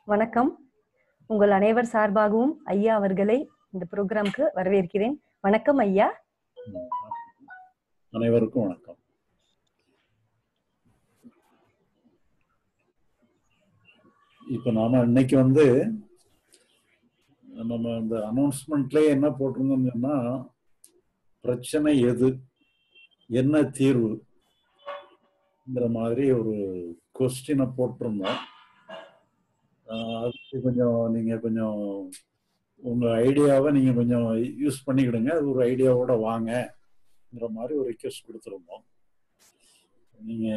வணக்கம் உங்கள் அனைவர் சார்பாகவும் ஐயா அவர்களை இந்த ப்ரோக்ராம்க்கு வரவேற்கிறேன் வணக்கம் ஐயா அனைவருக்கும் வணக்கம் இப்ப நாம இன்னைக்கு வந்து நம்ம இந்த அனௌன்ஸ்மெண்ட்லயே என்ன போட்டிருந்தோம்னு சொன்னா பிரச்சனை எது என்ன தீர்வுங்கிற மாதிரி ஒரு கொஸ்டினை போட்டிருந்தோம் ஆஹ் அதுக்கு கொஞ்சம் நீங்க கொஞ்சம் உங்க ஐடியாவை நீங்க கொஞ்சம் யூஸ் பண்ணிக்கிடுங்க அது ஒரு ஐடியாவோட வாங்கங்கிற மாதிரி ஒரு ரிக்வெஸ்ட் கொடுத்துருந்தோம் நீங்க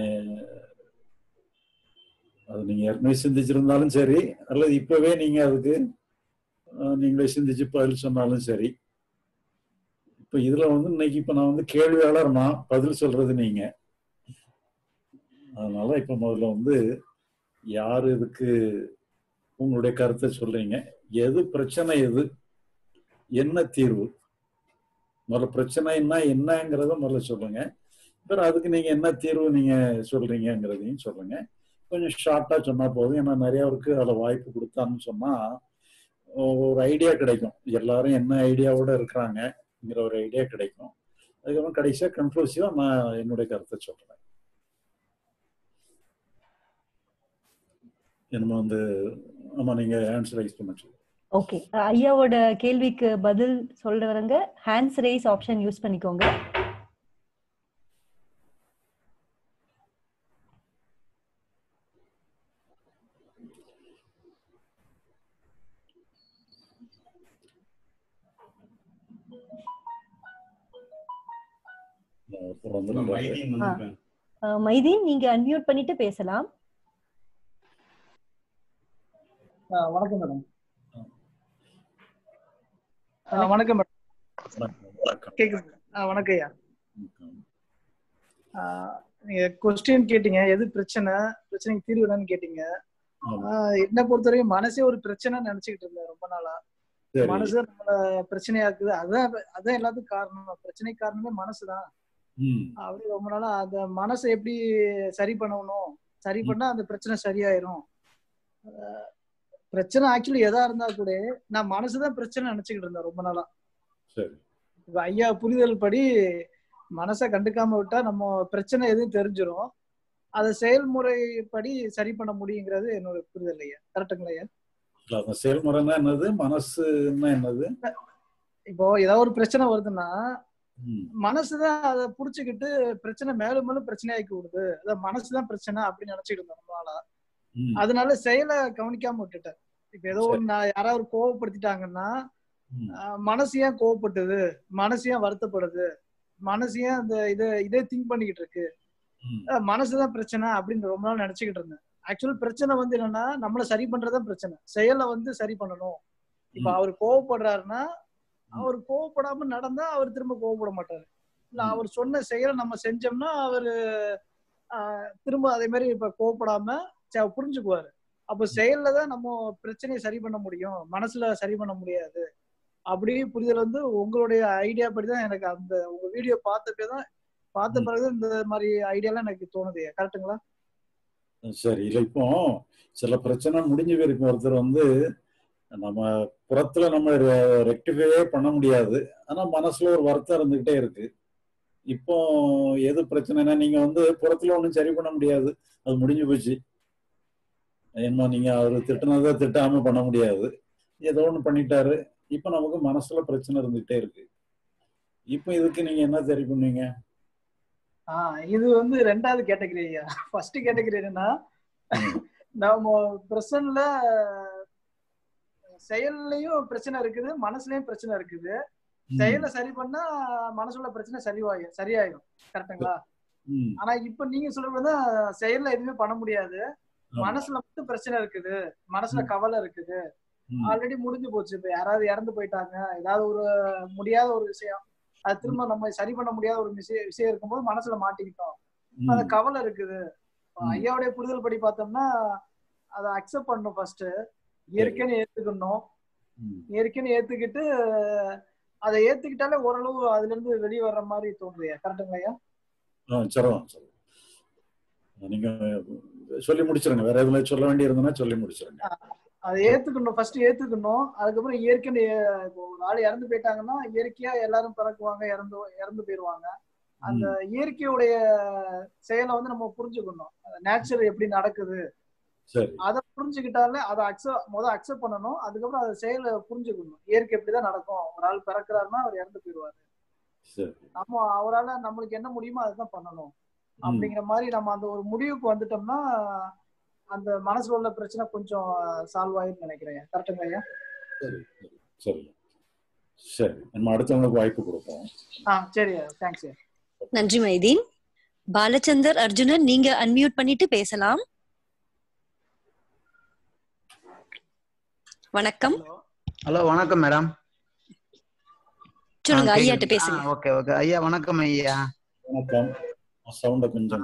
அது நீங்க ஏற்கனவே சிந்திச்சிருந்தாலும் சரி அல்லது இப்பவே நீங்க அதுக்கு ஆஹ் நீங்களே சிந்திச்சு பதில் சொன்னாலும் சரி இப்ப இதுல வந்து இன்னைக்கு இப்ப நான் வந்து கேள்வியாளர் நான் பதில் சொல்றது நீங்க அதனால இப்ப முதல்ல வந்து யார் இதுக்கு உங்களுடைய கருத்தை சொல்றீங்க எது பிரச்சனை எது என்ன தீர்வு முதல்ல பிரச்சனைன்னா என்னங்கிறத முதல்ல சொல்லுங்க அப்புறம் அதுக்கு நீங்க என்ன தீர்வு நீங்க சொல்றீங்கங்கிறதையும் சொல்லுங்க கொஞ்சம் ஷார்ட்டா சொன்னா போதும் ஏன்னா நிறைய பேருக்கு அதில் வாய்ப்பு கொடுத்தான்னு சொன்னா ஒரு ஐடியா கிடைக்கும் எல்லாரும் என்ன ஐடியாவோட இருக்கிறாங்கங்கிற ஒரு ஐடியா கிடைக்கும் அதுக்கப்புறம் கடைசியா கன்க்ளூசிவா நான் என்னுடைய கருத்தை சொல்றேன் என்னமோ வந்து ஆமா நீங்க ஆன்சர் ரைஸ் பண்ண சொல்லுங்க ஓகே ஐயாவோட கேள்விக்கு பதில் சொல்றவங்க ஹேண்ட்ஸ் ரைஸ் ஆப்ஷன் யூஸ் பண்ணிக்கோங்க ஒருத்தர் வந்து அஹ், மைதீன் நீங்க அன்மியூட் பண்ணிட்டு பேசலாம் ஆ, வணக்கம் மேடம் ஆ, வணக்கம் மேடம் வணக்கம் கேக்குது ஆ, வணக்கம் ஐயா வணக்கம். ஆ, நீங்க கொஸ்டின் கேட்டீங்க எது பிரச்சனை பிரச்சனைக்கு தீர்வு என்னன்னு கேட்டீங்க ஆமா. ஆ, என்னை பொறுத்தவரைக்கும் மனசே ஒரு பிரச்சனை நினைச்சுக்கிட்டு இருந்தேன் ரொம்ப நாளா சரி மனசு நம்மள பிரச்சனையா இருக்குது அதான் அதான் எல்லாத்துக்கும் காரணம் பிரச்சனை காரணமே மனசுதான் ம் அப்படி ரொம்ப நாளா அந்த மனசை எப்படி சரி பண்ணணும் சரி பண்ணா அந்த பிரச்சனை சரியாயிரும் ஆ, பிரச்சனை ஆக்சுவலி எதா இருந்தா கூட நான் மனசுதான் பிரச்சனை நினைச்சுக்கிட்டு இருந்தேன் ரொம்ப நாளா சரி இப்ப ஐயா புரிதல் படி மனசை கண்டுக்காம விட்டா நம்ம பிரச்சனை எதுவும் தெரிஞ்சிரும் அதை செயல்முறைப்படி சரி பண்ண முடியுங்கிறது என்னோட புரிதல் ஐயா கரெக்டுங்களா ஐயா இல்ல, அந்த செயல்முறைன்னா என்னது மனசுன்னா என்னது இப்போ ஏதாவது ஒரு பிரச்சனை வருதுன்னா ம், மனசுதான் அதை புடிச்சுக்கிட்டு பிரச்சனை மேலும் மேலும் பிரச்சனையாக்கி விடுது அதான் மனசுதான் பிரச்சனை அப்படின்னு நினைச்சுக்கிட்டு இருந்தேன் ரொம்ப நாளா ம், அதனால செயலை கவனிக்காம விட்டுட்டேன் இப்ப ஏதோ ஒரு நான் யாராவது கோவப்படுத்திட்டாங்கன்னா ம், ஆஹ் மனசு ஏன் கோவப்பட்டது மனசு ஏன் வருத்தப்படுது மனசு ஏன் அந்த இதை இதே திங்க் பண்ணிக்கிட்டு இருக்கு ம், அஹ் மனசுதான் பிரச்சனை அப்படின்னு ரொம்ப நாள் நினைச்சுக்கிட்டு இருந்தேன் ஆக்சுவல் பிரச்சனை வந்து என்னன்னா நம்மள சரி பண்றதுதான் பிரச்சனை செயலை வந்து சரி பண்ணணும் இப்ப ம். அவர் கோவப்படுறாருன்னா அவர் கோவப்படாம நடந்தா அவர் திரும்ப கோவப்பட மாட்டாரு இல்ல ம். அவர் சொன்ன செயலை நம்ம செஞ்சோம்னா அவரு ஆஹ் திரும்ப அதே மாதிரி இப்ப கோவப்படாம சரி, அவர் புரிஞ்சுக்குவாரு அப்போ செயல்ல தான் நம்ம பிரச்சனையை சரி பண்ண முடியும் மனசுல சரி பண்ண முடியாது அப்படி புரிதல் வந்து உங்களுடைய ஐடியா படி தான் எனக்கு அந்த உங்க வீடியோ பார்த்தப்பே தான் பார்த்த ம். பிறகு இந்த மாதிரி ஐடியாலாம் எனக்கு தோணுது கரெக்ட்டுங்களா சரி இல்ல இப்போ சில பிரச்சனை முடிஞ்சு போயிருக்கு ஒருத்தர் வந்து நம்ம புறத்துல நம்ம ரெக்டிஃபையே பண்ண முடியாது ஆனா மனசுல ஒரு வருத்தம் இருந்துகிட்டே இருக்கு இப்போ எது பிரச்சனைனா நீங்க வந்து புறத்துல ஒண்ணும் சரி பண்ண முடியாது அது முடிஞ்சு போச்சு ஏன்னா நீங்க அவரு திட்டுனதை திட்டாம பண்ண முடியாது ஏதோ ஒண்ணு பண்ணிட்டாரு இப்ப நமக்கு மனசுல பிரச்சனை இருந்துகிட்டே இருக்கு இப்போ இதுக்கு நீங்க என்ன சரி பண்ணுவீங்க ஆஹ் இது வந்து ரெண்டாவது கேட்டகரி ஐயா ஃபர்ஸ்ட் கேட்டகரி என்னன்னா ம், நம்ம பிரசன்ட்ல செயல்லையும் பிரச்சனை இருக்குது மனசுலயும் பிரச்சனை இருக்குது ம், செயலை சரி பண்ணா மனசுல பிரச்சனை சரிவாயும் சரியாயிடும் கரெக்ட்டுங்களா ம், ஆனா இப்ப நீங்க சொல்றது செயல்ல எதுவுமே பண்ண முடியாது ஆமா. மனசுல மட்டும் பிரச்சனை இருக்குது மனசுல ம். கவலை இருக்குது ம், ஆல்ரெடி முடிஞ்சு போச்சு இப்ப யாராவது இறந்து போயிட்டாங்க ஏதாவது ஒரு முடியாத ஒரு விஷயம் அது திரும்ப நம்ம சரி பண்ண முடியாத ஒரு விஷயம் விஷயம் இருக்கும்போது மனசுல மாட்டிக்கிட்டோம் அந்த ம், கவலை இருக்குது இப்ப ம். ஐயாவுடைய புரிதல் படி பார்த்தோம்னா அதை அக்செப்ட் பண்ணணும் ஃபர்ஸ்ட் இயற்கைன்னு ஏத்துக்கணும் ம். இயற்கைன்னு ஏத்துக்கிட்டு அதை ஏத்துக்கிட்டாலே ஓரளவு அதுல இருந்து வெளியே வர்ற மாதிரி தோணுது கரெக்டுங்களா ஐயா ஆ சரிதான் சரி நீங்க சொல்லி முடிச்சிருங்க வேற எதுல சொல்ல வேண்டி இருந்ததுன்னா சொல்லி முடிச்சிருங்க அதை ஏத்துக்கணும் ஃபர்ஸ்ட் ஏத்துக்கணும் அதுக்கப்புறம் இயற்கைன்னு ஏ- இப்போ ஒரு ஆள் இறந்து போயிட்டாங்கன்னா இயற்கையா எல்லாரும் பிறக்குவாங்க இறந்து இறந்து போயிடுவாங்க அந்த இயற்கையுடைய செயலை வந்து நம்ம புரிஞ்சுக்கணும் நேச்சர் எப்படி நடக்குது சரி அதை புரிஞ்சுக்கிட்டாலே அதை அக்செப்ட் முதல் அக்செப்ட் பண்ணணும் அதுக்கப்புறம் அதை செயலை புரிஞ்சுக்கணும் இயற்கை எப்படிதான் நடக்கும் ஒரு ஆள் பிறக்கிறாருன்னா அவர் இறந்து போயிடுவாரு சரி நம்ம அவரால நம்மளுக்கு என்ன முடியுமோ அதுதான் பண்ணணும் ம். அப்படிங்கிற மாதிரி நம்ம அந்த ஒரு முடிவுக்கு வந்துட்டோம்னா அந்த மனசுல உள்ள பிரச்சனை கொஞ்சம் சால்வ் ஆயிரும் நினைக்கிறேன் கரெக்டுங்க ஐயா சரி சரி சரி சரி நம்ம அடுத்தவங்களுக்கு வாய்ப்பு கொடுப்போம் ஆ சரி தேங்க்ஸ் ஐயா நன்றி மைதீன் பாலச்சந்தர் அர்ஜுனன் நீங்க அன்மியூட் பண்ணிட்டு பேசலாம் வணக்கம் ஹலோ வணக்கம் மேடம் சொல்லுங்க ஐயாட்ட பேசுங்க ஓகே ஓகே ஐயா வணக்கம் ஐயா வணக்கம் சவுண்ட கொஞ்சம்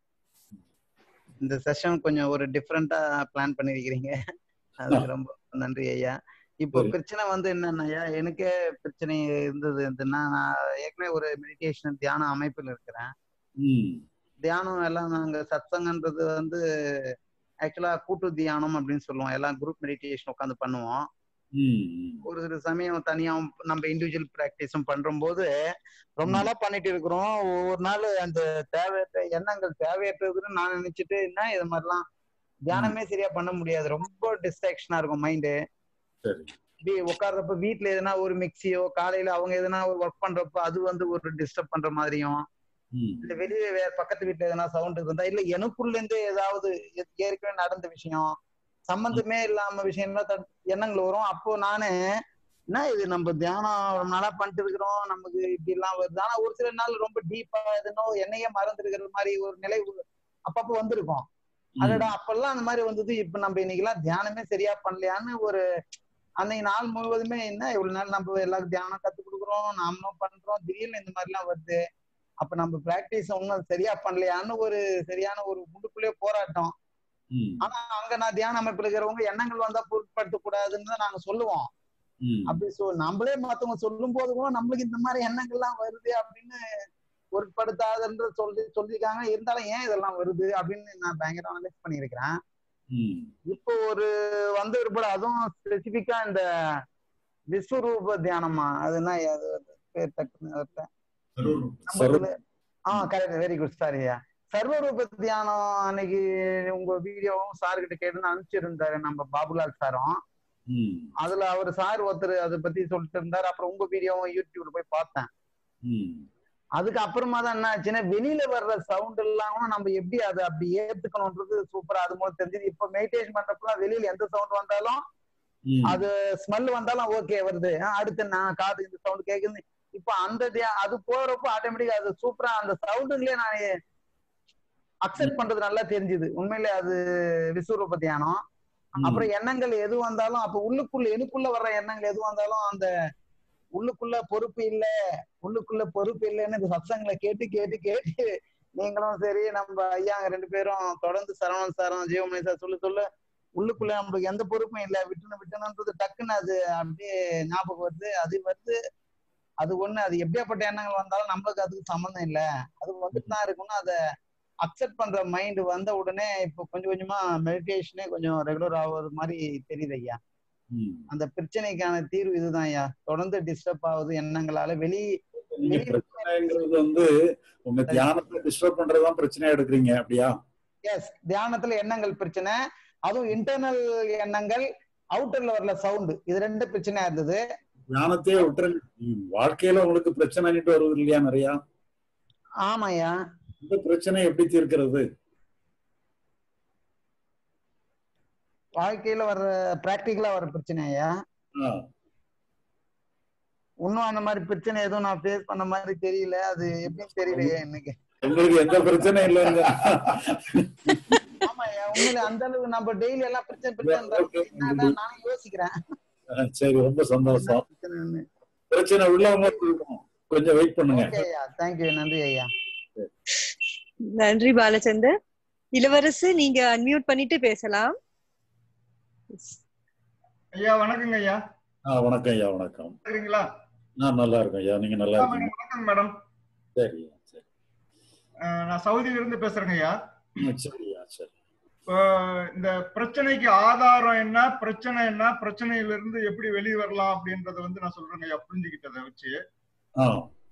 இந்த செஷன் கொஞ்சம் ஒரு டிஃப்ரெண்டா பிளான் பண்ணிருக்கிறீங்க அதுக்கு ரொம்ப நன்றி ஐயா இப்போ சரி. பிரச்சனை வந்து என்னன்னா ஐயா எனக்கே பிரச்சனை இருந்தது வந்துன்னா நான் ஏற்கனவே ஒரு மெடிடேஷன் தியான அமைப்பில் இருக்கிறேன் ம் தியானம் எல்லாம் நாங்க சத்சங்கன்றது வந்து ஆக்சுவலா கூட்டு தியானம் அப்படின்னு சொல்லுவோம் எல்லாம் குரூப் மெடிடேஷன் உட்காந்து பண்ணுவோம் ம் ம். ஒரு சில சமயம் தனியா நம்ம இண்டிவிஜுவல் பிராக்டிஸும் பண்றபோது ரொம்ப நாளா பண்ணிட்டு இருக்கிறோம் ஒவ்வொரு நாள் அந்த தேவையற்ற எண்ணங்கள் தேவையற்றதுன்னு நான் நினைச்சிட்டு என்ன இது மாதிரிலாம் தியானமே சரியா பண்ண முடியாது ரொம்ப டிஸ்ட்ராக்ஷனா இருக்கும் மைண்டு சரி இப்படி உட்கார்றப்ப வீட்ல எதுனா ஒரு மிக்சியோ காலையில அவங்க எதுனா ஒரு ஒர்க் பண்றப்ப அது வந்து ஒரு டிஸ்டர்ப் பண்ற மாதிரியும் ம் இல்ல வெளியே வேற பக்கத்து வீட்டுல எதனா சவுண்ட் இருந்தா இல்ல எனக்குள்ள இருந்தே ஏதாவது ஏ- ஏற்கனவே நடந்த விஷயம் சம்பந்தமே இல்லாம விஷயம்லாம் தட்- எண்ணங்கள் வரும் அப்போ நானு என்ன இது நம்ம தியானம் ரொம்ப நாளா பண்ணிட்டு இருக்கிறோம் நமக்கு இப்படி எல்லாம் வருது ஆனா ஒரு சில நாள் ரொம்ப டீப்பா எதுனோ என்னையே மறந்துருக்கிற மாதிரி ஒரு நிலை உ- அப்பப்ப வந்திருக்கும் ம். அதோட அப்பெல்லாம் அந்த மாதிரி வந்தது இப்ப நம்ம இன்னைக்கு எல்லாம் தியானமே சரியா பண்ணலையான்னு ஒரு அன்னைக்கு நாள் முழுவதுமே என்ன இவ்வளவு நாள் நம்ம எல்லாருக்கும் தியானம் கத்து கொடுக்குறோம் நாமளும் பண்றோம் திடீர்னு இந்த மாதிரி எல்லாம் வருது அப்ப நம்ம பிராக்டிஸ் ஒன்னும் சரியா பண்ணலையான்னு ஒரு சரியான ஒரு உள்ளுக்குள்ளே போராட்டம் ம் ஆனா அங்க நான் தியான அமைப்பில் இருக்கிறவங்க எண்ணங்கள் வந்தா பொருட்படுத்த கூடாதுன்னு தான் நாங்க சொல்லுவோம் ம் அப்படி சொ நம்மளே மத்தவங்க சொல்லும் போது கூட நம்மளுக்கு இந்த மாதிரி எண்ணங்கள்லாம் வருது அப்படின்னு பொருட்படுத்தாதுன்ற சொல்லி சொல்லியிருக்காங்க இருந்தாலும் ஏன் இதெல்லாம் வருது அப்படின்னு நான் பயங்கர அனலைஸ் பண்ணியிருக்கிறேன் ம் இப்போ ஒரு வந்து ஒரு அதுவும் ஸ்பெசிபிக்கா இந்த விஸ்வரூப தியானமா அதுனா அது அது பேர் டக்குன்னு வரல. சர்வ நம்மளுக்கு- ஆ கரெக்ட் வெரி குட் சாரியா சர்வரூப தியானம் அன்னைக்கு உங்க வீடியோவும் சார் கிட்ட கேட்டு அனுப்பிச்சிருந்தாரு நம்ம பாபுலால் சாரும் ம் அதுல அவர் சார் ஒருத்தர் அதை பத்தி சொல்லிட்டு இருந்தாரு அப்புறம் உங்க வீடியோவும் யூடியூப்ல போய் பார்த்தேன் ம் அதுக்கு அப்புறமா தான் என்ன ஆச்சுன்னா வெளியில வர்ற சவுண்ட் எல்லாம் நம்ம எப்படி அதை அப்படி ஏத்துக்கணும்ன்றது சூப்பரா அது மூலம் தெரிஞ்சது இப்ப மெடிடேஷன் பண்றப்பலாம் வெளியில எந்த சவுண்ட் வந்தாலும் ம் அது ஸ்மெல் வந்தாலும் ஓகே வருது ஆ, அடுத்து நான் காது இந்த சவுண்ட் கேக்குது இப்ப அந்த தியா- அது போறப்போ ஆட்டோமேட்டிக்கா அது சூப்பரா அந்த சவுண்டுங்களே நான் அக்செப்ட் பண்றது நல்லா தெரிஞ்சுது உண்மையிலே அது விஸ்வரூப தியானம் ம். அப்புறம் எண்ணங்கள் எது வந்தாலும் அப்ப உள்ளுக்குள்ள எனக்குள்ள வர்ற எண்ணங்கள் எது வந்தாலும் அந்த உள்ளுக்குள்ள பொறுப்பு இல்ல உள்ளுக்குள்ள பொறுப்பு இல்லைன்னு இந்த சத்சங்களை கேட்டு கேட்டு கேட்டு நீங்களும் சரி நம்ம ஐயா ரெண்டு பேரும் தொடர்ந்து சரவணன் சாரும் ஜீவமணி சார் சொல்ல சொல்ல உள்ளுக்குள்ள நம்மளுக்கு எந்த பொறுப்பும் இல்ல விட்டுணும் விட்டணும்ன்றது டக்குன்னு அது அப்படியே ஞாபகம் வருது அது வருது அது ஒண்ணு அது எப்படியாப்பட்ட எண்ணங்கள் வந்தாலும் நம்மளுக்கு அதுக்கு சம்மந்தம் இல்ல அது வந்துட்டு தான் இருக்கும்னு அதை அக்செப்ட் பண்ற மைண்ட் வந்த உடனே இப்போ கொஞ்சம் கொஞ்சமா மெடிடேஷனே கொஞ்சம் ரெகுலர் ஆகுறது மாதிரி தெரியுது ஐயா ம். அந்த பிரச்சனைக்கான தீர்வு இதுதான் ஐயா தொடர்ந்து டிஸ்டர்ப் ஆகுது எண்ணங்களால வெளி நீங்க பிரச்சனைங்கிறது வந்து உங்க தியானத்தை டிஸ்டர்ப் பண்றதுதான் பிரச்சனையா எடுக்கிறீங்க அப்படியா எஸ் தியானத்துல எண்ணங்கள் பிரச்சனை அதுவும் இன்டர்னல் எண்ணங்கள் அவுட்டர்ல வரல சவுண்டு இது ரெண்டு பிரச்சனையா இருந்தது தியானத்தையே விட்டுருங்க ம், வாழ்க்கையில உங்களுக்கு பிரச்சனைட்டு வருது இல்லையா நிறையா ஆமாய்யா இந்த பிரச்சனை எப்படி தீர்க்கிறது வாழ்க்கையில வர்ற பிராக்டிக்கலா வர பிரச்சனை ஐயா ஆ, இன்னும் அந்த மாதிரி பிரச்சனை எதுவும் நான் ஃபேஸ் பண்ண மாதிரி தெரியல அது எப்படின்னு தெரியலையே எனக்கு உங்களுக்கு எந்த பிரச்சனையும் இல்லைங்க ஆமா ஐயா உண்மையில அந்த அளவு நம்ம டெய்லி எல்லாம் பிரச்சனை பிரச்சனை என்னடா நானும் யோசிக்கிறேன் ஆ, சரி ரொம்ப சந்தோஷம் பிரச்சனைன்னு. பிரச்சனை உள்ளவங்க இருக்கும். கொஞ்சம் வெயிட் பண்ணுங்க ஓகே ஐயா தேங்க்யூ நன்றி ஐயா நன்றி பாலச்சந்தர் இளவரசு நீங்க அன்மியூட் பண்ணிட்டு பேசலாம் ஐயா வணக்கங்க ஐயா ஆ வணக்கம் ஐயா வணக்கம் இருக்கிறீங்களா நான் நல்லா இருக்கேன் ஐயா நீங்க நல்லா இருக்கீங்க வணக்கம் மேடம் சரி சரி அஹ் நான் சவுதியில இருந்து பேசுறேங்க ஐயா ம், சரியா சரி இப்போ இந்த பிரச்சனைக்கு ஆதாரம் என்ன பிரச்சனை என்ன பிரச்சனையிலிருந்து எப்படி வெளியே வரலாம் அப்படின்றத வந்து நான் சொல்றேங்க ஐயா புரிஞ்சுக்கிட்டதை வச்சு ஆ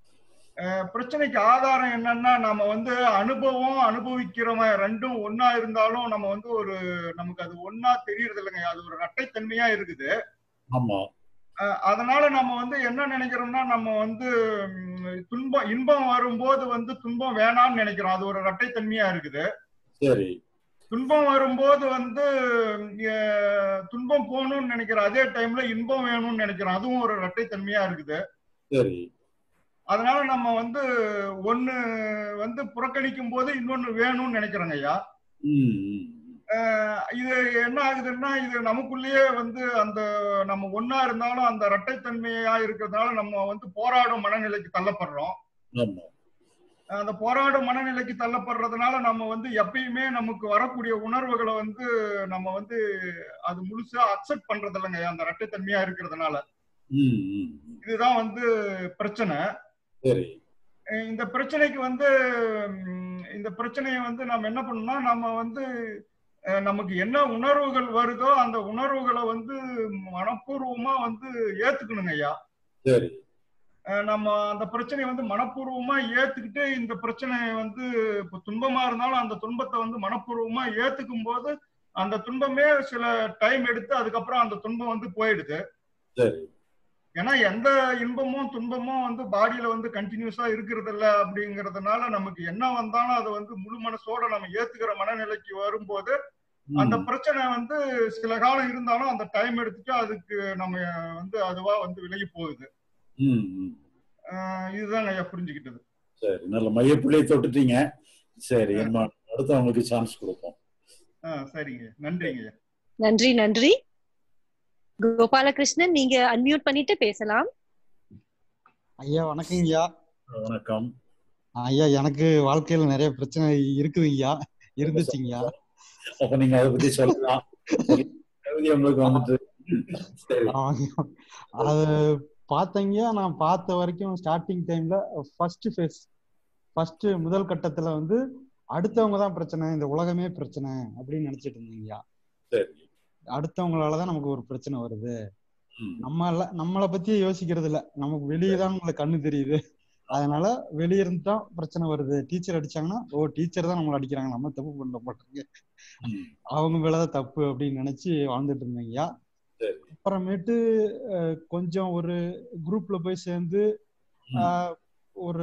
அஹ் பிரச்சனைக்கு ஆதாரம் என்னன்னா நம்ம வந்து அனுபவம் அனுபவிக்கிறவன் ரெண்டும் ஒண்ணா இருந்தாலும் நம்ம வந்து ஒரு நமக்கு அது ஒண்ணா தெரியறது இல்லைங்க அது ஒரு இரட்டைத்தன்மையா இருக்குது ஆமா அஹ் அதனால நம்ம வந்து என்ன நினைக்கிறோம்னா நம்ம வந்து ம், துன்பம் இன்பம் வரும்போது வந்து துன்பம் வேணாம்னு நினைக்கிறோம் அது ஒரு இரட்டைத்தன்மையா இருக்குது சரி துன்பம் வரும்போது வந்து அஹ், துன்பம் போகணும்னு நினைக்கிற அதே டைம்ல இன்பம் வேணும்னு நினைக்கிறோம் அதுவும் ஒரு இரட்டைத்தன்மையா இருக்குது சரி அதனால நம்ம வந்து ஒண்ணு வந்து புறக்கணிக்கும் போது இன்னொன்னு வேணும்னு நினைக்கிறோங்க ஐயா ம் ம். அஹ் இது என்ன ஆகுதுன்னா இது நமக்குள்ளேயே வந்து அந்த நம்ம ஒண்ணா இருந்தாலும் அந்த இரட்டைத்தன்மையா இருக்கிறதுனால நம்ம வந்து போராடும் மனநிலைக்கு தள்ளப்படுறோம் ஆமா அந்த போராடும் மனநிலைக்கு தள்ளப்படுறதுனால நம்ம வந்து எப்பயுமே நமக்கு வரக்கூடிய உணர்வுகளை வந்து நம்ம வந்து அது முழுசா அக்செப்ட் பண்றது இல்லைங்க அந்த இரட்டைத்தன்மையா இருக்கிறதுனால ம் ம் ம். இதுதான் வந்து பிரச்சனை சரி அஹ் இந்த பிரச்சனைக்கு வந்து ம், இந்த பிரச்சனையை வந்து நம்ம என்ன பண்ணணும்னா நம்ம வந்து அஹ், நமக்கு என்ன உணர்வுகள் வருதோ அந்த உணர்வுகளை வந்து மனப்பூர்வமா வந்து ஏத்துக்கணுங்க ஐயா சரி அஹ், நம்ம அந்த பிரச்சனையை வந்து மனப்பூர்வமா ஏத்துக்கிட்டு இந்த பிரச்சனையை வந்து இப்ப துன்பமா இருந்தாலும் அந்த துன்பத்தை வந்து மனப்பூர்வமா ஏத்துக்கும் போது அந்த துன்பமே சில டைம் எடுத்து அதுக்கப்புறம் அந்த துன்பம் வந்து போயிடுது சரி ஏன்னா எந்த இன்பமும் துன்பமும் வந்து பாடியில வந்து கண்டினியூஸா இருக்கிறது இல்ல அப்படிங்கறதுனால நமக்கு என்ன வந்தாலும் அதை வந்து முழு மனசோட நம்ம ஏத்துக்கிற மனநிலைக்கு வரும்போது அந்த ம். பிரச்சனை வந்து சில காலம் இருந்தாலும் அந்த டைம் எடுத்துட்டு அதுக்கு நம்ம வந்து அதுவா வந்து விலகி போகுது ம் ம். ஆஹ் இதுதாங்க ஐயா புரிஞ்சுக்கிட்டது சரி நல்ல மையப்புள்ளியை தொட்டுட்டீங்க சரி நம்ம அடுத்து அவங்களுக்கு சான்ஸ் கொடுப்போம் ஆஹ் சரிங்க நன்றிங்க ஐயா நன்றி நன்றி கோபாலகிருஷ்ணன் நீங்க அன்மியூட் பண்ணிட்டு பேசலாம் ஐயா வணக்கம் ஐயா வணக்கம் ஐயா எனக்கு வாழ்க்கையில நிறைய பிரச்சனை இருக்குதுங்கய்யா இருந்துச்சுங்கய்யா அப்ப நீங்க அதை பத்தி சொல்லலாம் சரி, கவிதை உங்களுக்கு வந்துட்டு சரி ஆமாங்க. அது பார்த்தீங்க நான் பார்த்த வரைக்கும் ஸ்டார்டிங் டைம்ல ஃபர்ஸ்ட் ஃபேஸ் ஃபர்ஸ்ட் முதல் கட்டத்துல வந்து அடுத்தவங்க தான் பிரச்சனை இந்த உலகமே பிரச்சனை அப்படின்னு நினைச்சிட்டு இருந்தீங்கய்யா சரி அடுத்தவங்களாலதான் நமக்கு ஒரு பிரச்சனை வருது ம். நம்ம நம்மளை பத்தியே யோசிக்கிறது இல்ல நமக்கு வெளியே தான் உங்களுக்கு கண்ணு தெரியுது அதனால வெளிய இருந்து தான் பிரச்சனை வருது டீச்சர் அடிச்சாங்கன்னா ஓ டீச்சர் தான் நம்மளை அடிக்கிறாங்க நம்ம தப்பு பண்ண மாட்டோங்க ம். அவங்க மேலதான் தப்பு அப்படின்னு நினைச்சு வாழ்ந்துட்டு இருந்தீங்கய்யா சரி அப்புறமேட்டு அஹ், கொஞ்சம் ஒரு குரூப்ல போய் சேர்ந்து ம். ஆஹ், ஒரு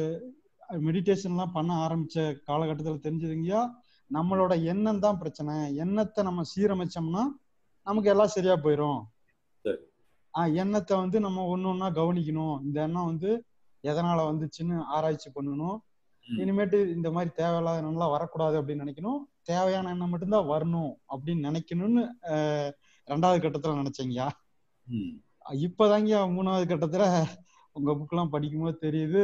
மெடிடேஷன்லாம் பண்ண ஆரம்பிச்ச காலகட்டத்தில் தெரிஞ்சதுங்கய்யா நம்மளோட எண்ணம் தான் பிரச்சனை எண்ணத்தை நம்ம சீரமைச்சோம்னா நமக்கு எல்லாம் சரியா போயிடும் சரி. ஆஹ் எண்ணத்தை வந்து நம்ம ஒண்ணு ஒண்ணா கவனிக்கணும் இந்த எண்ணம் வந்து எதனால வந்துச்சுன்னு ஆராய்ச்சி பண்ணணும் ம். இனிமேட்டு இந்த மாதிரி தேவையில்லாத எண்ணம்லாம் வரக்கூடாது அப்படின்னு நினைக்கணும் தேவையான எண்ணம் மட்டும்தான் வரணும் அப்படின்னு நினைக்கணும்னு ஆஹ் ரெண்டாவது கட்டத்துல நினைச்சேங்கய்யா ம். இப்பதாங்க மூணாவது கட்டத்துல உங்க புக்கெல்லாம் படிக்கும்போது தெரியுது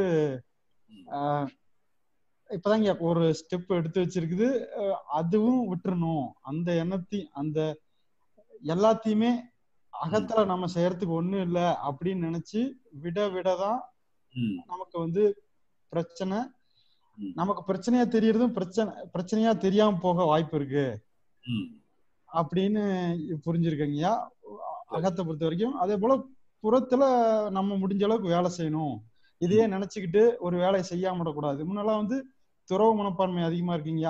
ம். ஆஹ் இப்பதாங்க ஒரு ஸ்டெப் எடுத்து வச்சிருக்குது ஆஹ் அதுவும் விட்டுறணும் அந்த எண்ணத்தையும் அந்த எல்லாத்தையுமே அகத்துல நம்ம செய்யறதுக்கு ஒண்ணும் இல்ல அப்படின்னு நினைச்சு விட விடதான் ம். நமக்கு வந்து பிரச்சனை ம். நமக்கு பிரச்சனையா தெரியறதும் பிரச்சனை பிரச்சனையா தெரியாம போக வாய்ப்பு இருக்கு ம். அப்படின்னு புரிஞ்சிருக்கீங்கய்யா அகத்தை பொறுத்த வரைக்கும் அதே போல புறத்துல நம்ம முடிஞ்ச அளவுக்கு வேலை செய்யணும் இதையே நினைச்சுக்கிட்டு ஒரு வேலையை செய்யாம விடக்கூடாது முன்னெல்லாம் வந்து துறவு மனப்பான்மை அதிகமா இருக்கீங்க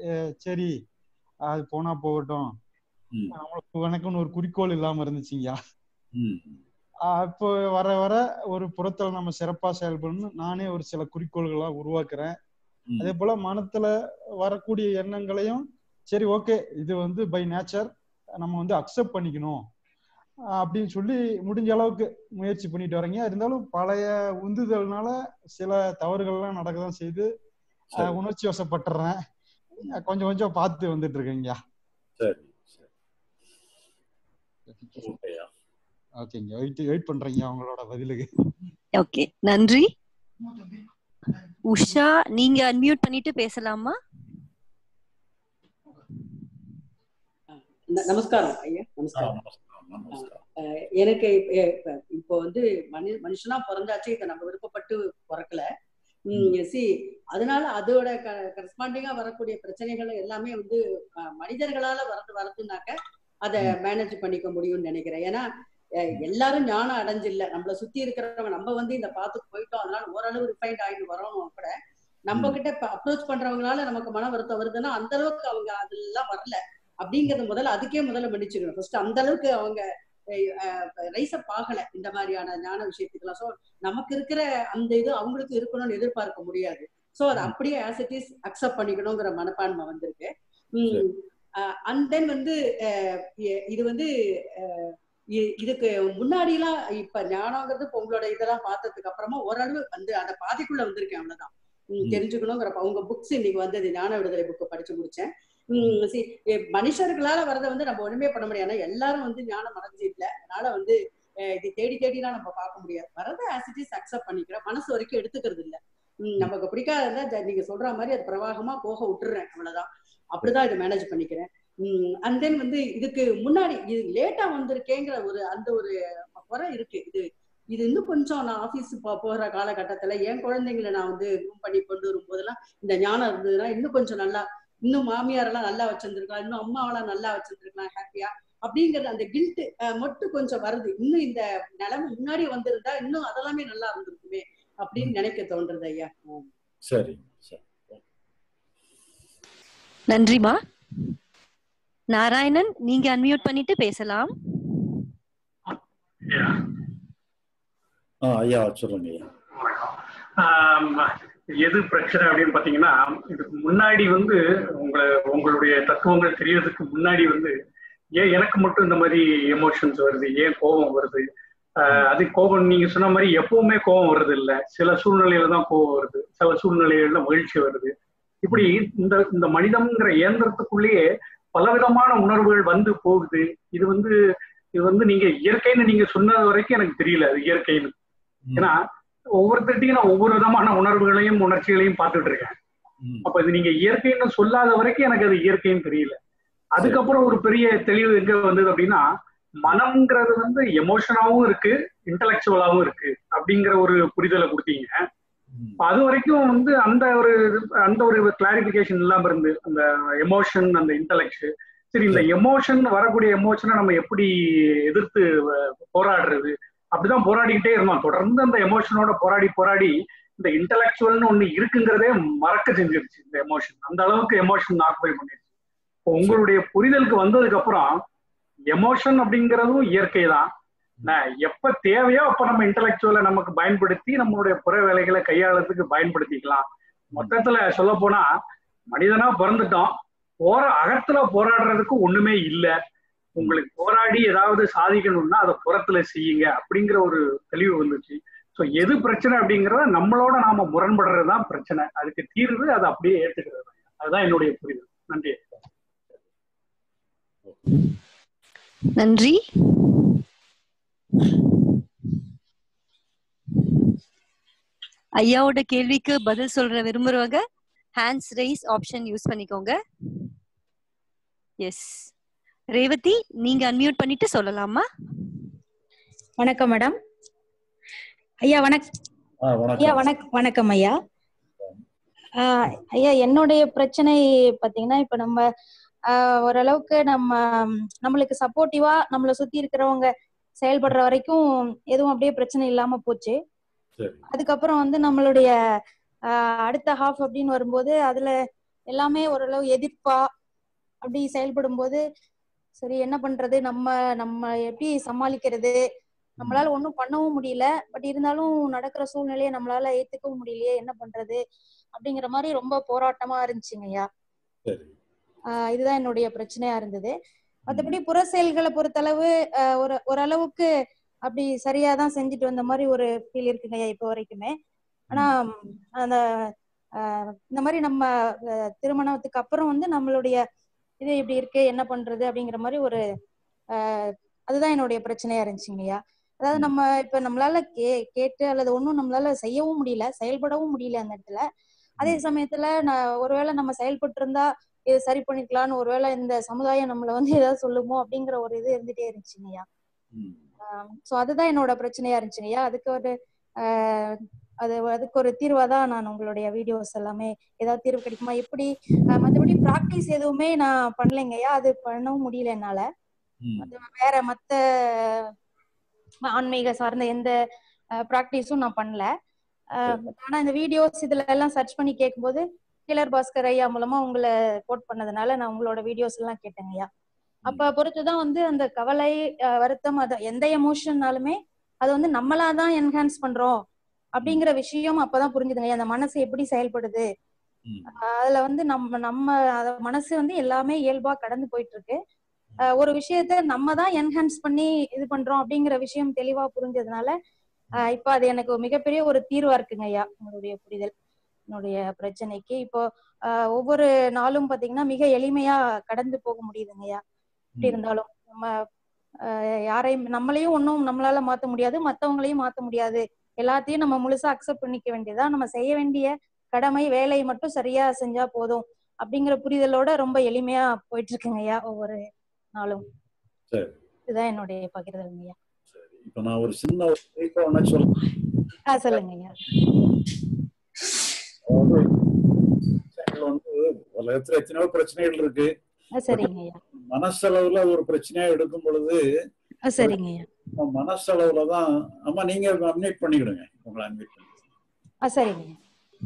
சரி அது போனா போகட்டும் ம். நம்மளுக்கு எனக்குன்னு ஒரு குறிக்கோள் இல்லாம இருந்துச்சுங்கய்யா ம். ஆஹ் இப்போ வர வர ஒரு புறத்துல நம்ம சிறப்பா செயல்படணும் நானே ஒரு சில குறிக்கோள்களா உருவாக்குறேன் ம். அதே போல மனத்துல வரக்கூடிய எண்ணங்களையும் சரி ஓகே இது வந்து பை நேச்சர் நம்ம வந்து அக்செப்ட் பண்ணிக்கணும் ஆஹ் அப்படின்னு சொல்லி முடிஞ்ச அளவுக்கு முயற்சி பண்ணிட்டு வரீங்க இருந்தாலும் பழைய உந்துதல்னால சில தவறுகள்லாம் நடக்கதான் செய்து ஆஹ் சரி உணர்ச்சி வசப்பட்டுறேன் ஆஹ் கொஞ்சம் கொஞ்சம் பார்த்து வந்துட்டு இருக்கேங்க சரி சரி ஓகேயா ஓகேங்க வெயிட் வெயிட் பண்றீங்க அவங்களோட பதிலுக்கு ஓகே நன்றி உஷா நீங்க அன்மியூட் பண்ணிட்டு பேசலாமா ந- நமஸ்காரம் ஐயா ஆ, நமஸ்காரம் நமஸ்காரம் நமஸ்காரம் அஹ் எனக்கு இப்ப- இப்ப- இப்போ வந்து மனு மனுஷனா பிறந்தாச்சு இதை நம்ம விருப்பப்பட்டு பிறக்கல சி அதனால அதோட கரஸ்பாண்டிங்கா வரக்கூடிய பிரச்சனைகள் எல்லாமே வந்து அஹ், மனிதர்களால வரது வரதுனாக்க அதை மேனேஜ் பண்ணிக்க முடியும்னு நினைக்கிறேன் ஏன்னா அஹ், எல்லாரும் ஞானம் அடைஞ்சில்ல நம்மள சுத்தி இருக்கிறவங்க நம்ம வந்து இந்த பாத்துக்கு போயிட்டோம் அதனால ஓரளவு ரிஃபைண்ட் ஆயிட்டு வரோம் கூட நம்ம ம். கிட்ட அப்ரோச் பண்றவங்களால நமக்கு மன வருத்தம் வருதுன்னா அந்த அளவுக்கு அவங்க அதெல்லாம் வரல அப்படிங்கறது முதல்ல அதுக்கே முதல்ல மன்னிச்சிடணும் ஃபர்ஸ்ட் அந்த அளவுக்கு அவங்க ரைசப் ஆகல இந்த மாதிரியான ஞான விஷயத்துக்கெல்லாம் ஸோ நமக்கு இருக்கிற அந்த இது அவங்களுக்கு இருக்கணும்னு எதிர்பார்க்க முடியாது ஸோ அதை அப்படியே ஆஸ் இட் இஸ் அக்செப்ட் பண்ணிக்கணுங்கிற மனப்பான்மை வந்திருக்கு அண்ட் தென் வந்து அஹ், இ- இது வந்து அஹ், இ- இதுக்கு முன்னாடிலாம் இப்ப ஞானங்கிறது இப்ப உங்களோட இதெல்லாம் பார்த்ததுக்கு அப்புறமா ஓரளவு வந்து அந்த பாதைக்குள்ள வந்திருக்கேன் அவ்வளவுதான் உம், ம். தெரிஞ்சுக்கணுங்கிற உங்க புக்ஸ் இன்னைக்கு வந்தது ஞான விடுதலை புக்கு படிச்சு முடிச்சேன் உம், see, எ- மனுஷர்களால வரதை வந்து நம்ம ஒண்ணுமே பண்ண முடியாது ஏன்னா எல்லாரும் வந்து ஞானம் அடைஞ்சு இல்ல அதனால வந்து அஹ், இது தேடி தேடிலாம் நம்ம பார்க்க முடியாது வரதை ஆஸ் இட் இஸ் அக்செப்ட் பண்ணிக்கிறேன் மனசு வரைக்கும் எடுத்துக்கிறது இல்ல உம், நமக்கு பிடிக்காத நீங்க சொல்ற மாதிரி அது பிரவாகமா போக விட்டுறேன் அவ்வளவுதான் அப்படிதான் இதை மேனேஜ் பண்ணிக்கிறேன் அண்ட் தென் வந்து இதுக்கு முன்னாடி இது லேட்டா வந்திருக்கேங்கிற ஒரு அந்த ஒரு குறை இருக்கு இது இது இன்னும் கொஞ்சம் நான் ஆபீஸ் போற காலகட்டத்துல என் குழந்தைங்களை நான் வந்து ரூம் பண்ணி கொண்டு வரும்போதெல்லாம் இந்த ஞானம் இருந்ததுன்னா இன்னும் கொஞ்சம் நல்லா இன்னும் மாமியாரெல்லாம் நல்லா வச்சிருந்திருக்கலாம் இன்னும் அம்மாவெல்லாம் நல்லா வச்சிருந்திருக்கலாம் ஹாப்பியா அப்படிங்கறது அந்த கில்ட் மட்டும் கொஞ்சம் வருது இன்னும் இந்த நிலைமை முன்னாடி வந்திருந்தா இன்னும் அதெல்லாமே நல்லா இருந்திருக்குமே அப்படின்னு நினைக்க தோன்றது ஐயா சரி சரி நன்றிமா நாராயணன் நீங்க அன்மியூட் பண்ணிட்டு பேசலாம் ஆ ஐயா சொல்லுங்க ஐயா ஆம், எது பிரச்சனை அப்படின்னு பாத்தீங்கன்னா இதுக்கு முன்னாடி வந்து உங்களை உங்களுடைய தத்துவங்கள் தெரியறதுக்கு முன்னாடி வந்து ஏன் எனக்கு மட்டும் இந்த மாதிரி எமோஷன்ஸ் வருது ஏன் கோபம் வருது ஆஹ் அது கோபம் நீங்க சொன்ன மாதிரி எப்பவுமே கோபம் வருது இல்ல சில சூழ்நிலையில தான் கோபம் வருது சில சூழ்நிலைகள்ல மகிழ்ச்சி வருது இப்படி இந்த இந்த மனிதம்ங்கிற இயந்திரத்துக்குள்ளேயே பலவிதமான உணர்வுகள் வந்து போகுது இது வந்து இது வந்து நீங்க இயற்கைன்னு நீங்க சொன்னது வரைக்கும் எனக்கு தெரியல அது இயற்கைன்னு ஏன்னா ஒவ்வொருத்தட்டையும் நான் ஒவ்வொரு விதமான உணர்வுகளையும் உணர்ச்சிகளையும் பார்த்துட்டு இருக்கேன் ம். அப்ப இது நீங்க இயற்கைன்னு சொல்லாத வரைக்கும் எனக்கு அது இயற்கைன்னு தெரியல அதுக்கப்புறம் ஒரு பெரிய தெளிவு எங்க வந்தது அப்படின்னா மனம்ங்கிறது வந்து எமோஷனாவும் இருக்கு இன்டலெக்சுவலாவும் இருக்கு அப்படிங்கிற ஒரு புரிதலை கொடுத்தீங்க ம். அப்ப அது வரைக்கும் வந்து அந்த ஒரு அந்த ஒரு கிளாரிபிகேஷன் இல்லாம இருந்து அந்த எமோஷன் அந்த இன்டலெக்ட் சரி இந்த எமோஷன் வரக்கூடிய எமோஷனை நம்ம எப்படி எதிர்த்து அஹ், போராடுறது அப்படிதான் போராடிக்கிட்டே இருந்தோம் தொடர்ந்து அந்த எமோஷனோட போராடி போராடி இந்த இன்டலெக்சுவல்னு ஒண்ணு இருக்குங்கிறதே மறக்க செஞ்சிருச்சு இந்த எமோஷன் அந்த அளவுக்கு எமோஷன் ஆக்குபை பண்ணிருச்சு இப்போ உங்களுடைய புரிதலுக்கு வந்ததுக்கு அப்புறம் எமோஷன் அப்படிங்கிறதும் இயற்கை தான் நான் எப்ப தேவையோ அப்ப நம்ம இன்டலெக்சுவலை நமக்கு பயன்படுத்தி நம்மளுடைய புற வேலைகளை கையாளறதுக்கு பயன்படுத்திக்கலாம் மொத்தத்துல சொல்ல போனா மனிதனா பிறந்துட்டோம் போற அகத்துல போராடுறதுக்கு ஒண்ணுமே இல்ல உங்களுக்கு போராடி ஏதாவது சாதிக்கணும்னா அதை புறத்துல செய்யுங்க அப்படிங்கிற ஒரு தெளிவு வந்துச்சு ஸோ எது பிரச்சனை அப்படிங்கறத நம்மளோட நாம முரண்படுறதுதான் பிரச்சனை அதுக்கு தீர்வு அதை அப்படியே ஏத்துக்கிறது தான். அதுதான் என்னுடைய புரிதல் நன்றி நன்றி ஐயாவோட கேள்விக்கு பதில் சொல்ற விரும்புறவங்க ஹேண்ட்ஸ் ரைஸ் ஆப்ஷன் யூஸ் பண்ணிக்கோங்க எஸ் ரேவதி நீங்க அன்மியூட் பண்ணிட்டு சொல்லலாமா வணக்கம் மேடம் ஐயா வணக் ஆ ஐயா வணக்கம் வணக் வணக்கம் ஐயா ஆஹ் ஐயா என்னுடைய பிரச்சனை பாத்தீங்கன்னா இப்ப நம்ம ஆஹ் ஓரளவுக்கு நம்ம ம், நம்மளுக்கு சப்போர்ட்டிவா நம்மளை சுத்தி இருக்கிறவங்க செயல்படுற வரைக்கும் எதுவும் அப்படியே பிரச்சனை இல்லாம போச்சு சரி அதுக்கப்புறம் வந்து நம்மளுடைய ஆஹ் அடுத்த ஹாஃப் அப்படின்னு வரும்போது அதுல எல்லாமே ஓரளவு எதிர்ப்பா அப்படி செயல்படும் போது சரி என்ன பண்றது நம்ம நம்ம எப்படி சமாளிக்கிறது நம்மளால ஒண்ணும் பண்ணவும் முடியல பட் இருந்தாலும் நடக்கிற சூழ்நிலையை நம்மளால ஏத்துக்கவும் முடியலையே என்ன பண்றது அப்படிங்கிற மாதிரி ரொம்ப போராட்டமா இருந்துச்சுங்க ஐயா சரி ஆஹ் இதுதான் என்னுடைய பிரச்சனையா இருந்தது மத்தபடி புற செயல்களை பொறுத்தளவு ஆஹ் ஒரு ஓரளவுக்கு அப்படி சரியா தான் செஞ்சுட்டு வந்த மாதிரி ஒரு ஃபீல் இருக்குங்க ஐயா இப்போ வரைக்குமே ஆனா ம், அந்த ஆஹ் இந்த மாதிரி நம்ம ஆஹ் திருமணத்துக்கு அப்புறம் வந்து நம்மளுடைய இது இப்படி இருக்கு என்ன பண்றது அப்படிங்கிற மாதிரி ஒரு ஆஹ் அதுதான் என்னுடைய பிரச்சனையா இருந்துச்சுங்க ஐயா அதாவது நம்ம இப்ப நம்மளால கே கேட்டு அல்லது ஒண்ணும் நம்மளால செய்யவும் முடியல செயல்படவும் முடியல அந்த இடத்துல அதே சமயத்துல நான் ஒருவேளை நம்ம செயல்பட்டு இருந்தா இது சரி பண்ணிக்கலாம்னு ஒருவேளை இந்த சமுதாயம் நம்மள வந்து ஏதாவது சொல்லுமோ அப்படிங்கிற ஒரு இது இருந்துட்டே இருந்துச்சுங்கய்யா ம். சோ அதுதான் என்னோட பிரச்சனையா இருந்துச்சுங்கய்யா அதுக்கு ஒரு ஆஹ் அது அதுக்கு ஒரு தீர்வா தான் நான் உங்களுடைய வீடியோஸ் எல்லாமே ஏதாவது தீர்வு கிடைக்குமா எப்படி அஹ் மத்தபடி ப்ராக்டிஸ் எதுவுமே நான் பண்ணலைங்கய்யா அது பண்ணவும் முடியல என்னால அது வேற மத்த ஆன்மீக சார்ந்த எந்த ப்ராக்டிஸும் நான் பண்ணல அஹ் ஆனா இந்த வீடியோஸ் இதுல எல்லாம் சர்ச் பண்ணி கேட்கும்போது கிளர் பாஸ்கர் ஐயா மூலமா உங்களை கோட் பண்ணதுனால நான் உங்களோட வீடியோஸ் எல்லாம் கேட்டேங்கய்யா அப்ப பொறுத்துதான் வந்து அந்த கவலை அஹ் வருத்தம் அது எந்த எமோஷன்னாலுமே அது வந்து நம்மளா தான் என்ஹான்ஸ் பண்றோம் அப்படிங்கிற விஷயம் அப்பதான் புரிஞ்சுதுங்க அந்த மனசு எப்படி செயல்படுது அஹ் அதுல வந்து நம்ம நம்ம அத மனசு வந்து எல்லாமே இயல்பா கடந்து போயிட்டு இருக்கு அஹ் ஒரு விஷயத்த நம்ம தான் என்ஹான்ஸ் பண்ணி இது பண்றோம் அப்படிங்கிற விஷயம் தெளிவா புரிஞ்சதுனால அஹ் இப்ப அது எனக்கு ஒரு மிகப்பெரிய ஒரு தீர்வா இருக்குங்க ஐயா உங்களுடைய புரிதல் என்னுடைய பிரச்சனைக்கு இப்போ அஹ் ஒவ்வொரு நாளும் பாத்தீங்கன்னா மிக எளிமையா கடந்து போக முடியுதுங்க ஐயா எப்படி இருந்தாலும் நம்ம அஹ் யாரையும் நம்மளையும் ஒன்றும் நம்மளால மாத்த முடியாது மத்தவங்களையும் மாத்த முடியாது எல்லாத்தையும் நம்ம முழுசா அக்செப்ட் பண்ணிக்க வேண்டியதா நம்ம செய்ய வேண்டிய கடமை வேலை மட்டும் சரியா செஞ்சா போதும் அப்படிங்கிற புரிதலோட ரொம்ப எளிமையா போயிட்டு இருக்குங்க ஐயா ஒவ்வொரு நாளும் சரி இதுதான் என்னுடைய பகிர்தலுங்க ஐயா இப்ப நான் ஒரு சின்ன ஒரு குறிப்பா ஒண்ணு சொல்றேன் ஆ சொல்லுங்க ஐயா அதாவது பிரச்சனைகள் வந்து உலகத்துல எத்தனையோ பிரச்சனைகள் இருக்கு ஆ, சரிங்க ஐயா மனசளவுல ஒரு பிரச்சனையா எடுக்கும் பொழுது ஆ, சரிங்க ஐயா நம்ம மனசளவுல தான் அம்மா நீங்க அன்வைட் பண்ணிக்கிடுங்க உங்களை அன்வைட் பண்ணி ஆ சரிங்க ஐயா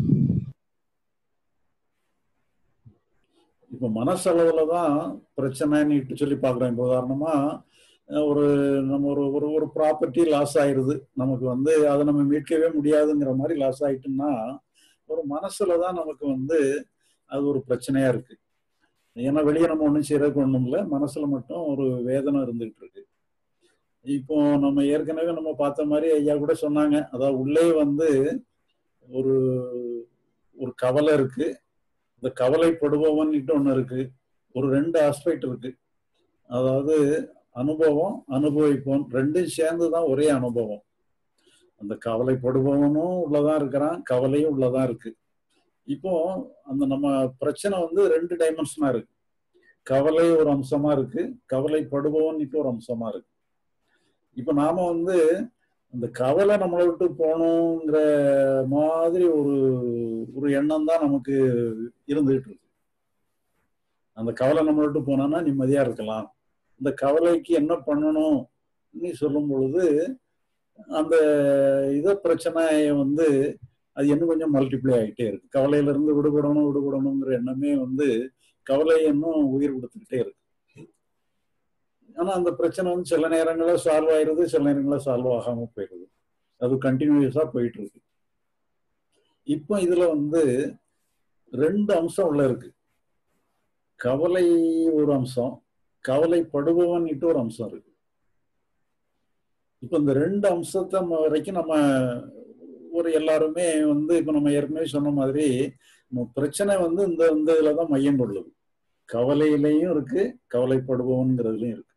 இப்ப மனசளவுல தான் பிரச்சனைன்னு சொல்லி பாக்குறோம் இப்ப உதாரணமா அஹ் ஒரு நம்ம ஒரு ஒரு ஒரு ப்ராப்பர்ட்டி லாஸ் ஆயிருது நமக்கு வந்து அதை நம்ம மீட்கவே முடியாதுங்கிற மாதிரி லாஸ் ஆயிட்டுன்னா ஒரு மனசுல தான் நமக்கு வந்து அது ஒரு பிரச்சனையா இருக்கு ஏன்னா வெளியே நம்ம ஒன்றும் செய்யறதுக்கு ஒண்ணும் இல்லை மனசுல மட்டும் ஒரு வேதனை இருந்துகிட்டு இருக்கு இப்போ நம்ம ஏற்கனவே நம்ம பார்த்த மாதிரி ஐயா கூட சொன்னாங்க அதாவது உள்ளே வந்து ஒரு ஒரு கவலை இருக்கு இந்த கவலைப்படுபவன்ட்டு ஒண்ணு இருக்கு ஒரு ரெண்டு ஆஸ்பெக்ட் இருக்கு அதாவது அனுபவம் அனுபவிப்போம் ரெண்டும் சேர்ந்து தான் ஒரே அனுபவம் அந்த கவலைப்படுபவனும் உள்ளதான் இருக்கிறான் கவலையும் உள்ளதான் இருக்கு இப்போ அந்த நம்ம பிரச்சனை வந்து ரெண்டு டைமென்ஷனா இருக்கு கவலை ஒரு அம்சமா இருக்கு கவலைப்படுபவன் ஒரு அம்சமா இருக்கு இப்ப நாம வந்து அந்த கவலை நம்மளை விட்டு போகணுங்கிற மாதிரி ஒரு ஒரு எண்ணம் தான் நமக்கு இருந்துகிட்டு இருக்கு அந்த கவலை நம்மளை விட்டு போனோம்னா நிம்மதியா இருக்கலாம் இந்த கவலைக்கு என்ன பண்ணணும் நீ சொல்லும் பொழுது அந்த இத பிரச்சனைய வந்து அது இன்னும் கொஞ்சம் மல்டிப்ளை ஆகிட்டே இருக்கு கவலையில இருந்து விடுபடணும் விடுபடணுங்கிற எண்ணமே வந்து கவலை இன்னும் உயிர் கொடுத்துக்கிட்டே இருக்கு ஆனா அந்த பிரச்சனை வந்து சில நேரங்களில் சால்வ் ஆயிருது சில நேரங்களில் சால்வ் ஆகாம போயிடுது அது கண்டினியூஸா போயிட்டு இருக்கு இப்போ இதுல வந்து ரெண்டு அம்சம் உள்ள இருக்கு கவலை ஒரு அம்சம் கவலைப்படுபவன் ஒரு அம்சம் இருக்கு இப்ப இந்த ரெண்டு அம்சத்தை ம- வரைக்கும் நம்ம ஒரு எல்லாருமே வந்து இப்ப நம்ம ஏற்கனவே சொன்ன மாதிரி நம்ம பிரச்சனை வந்து இந்த இந்த இதுலதான் மையம் கொள்ளுது கவலையிலையும் இருக்கு கவலைப்படுபவன்கிறதுலயும் இருக்கு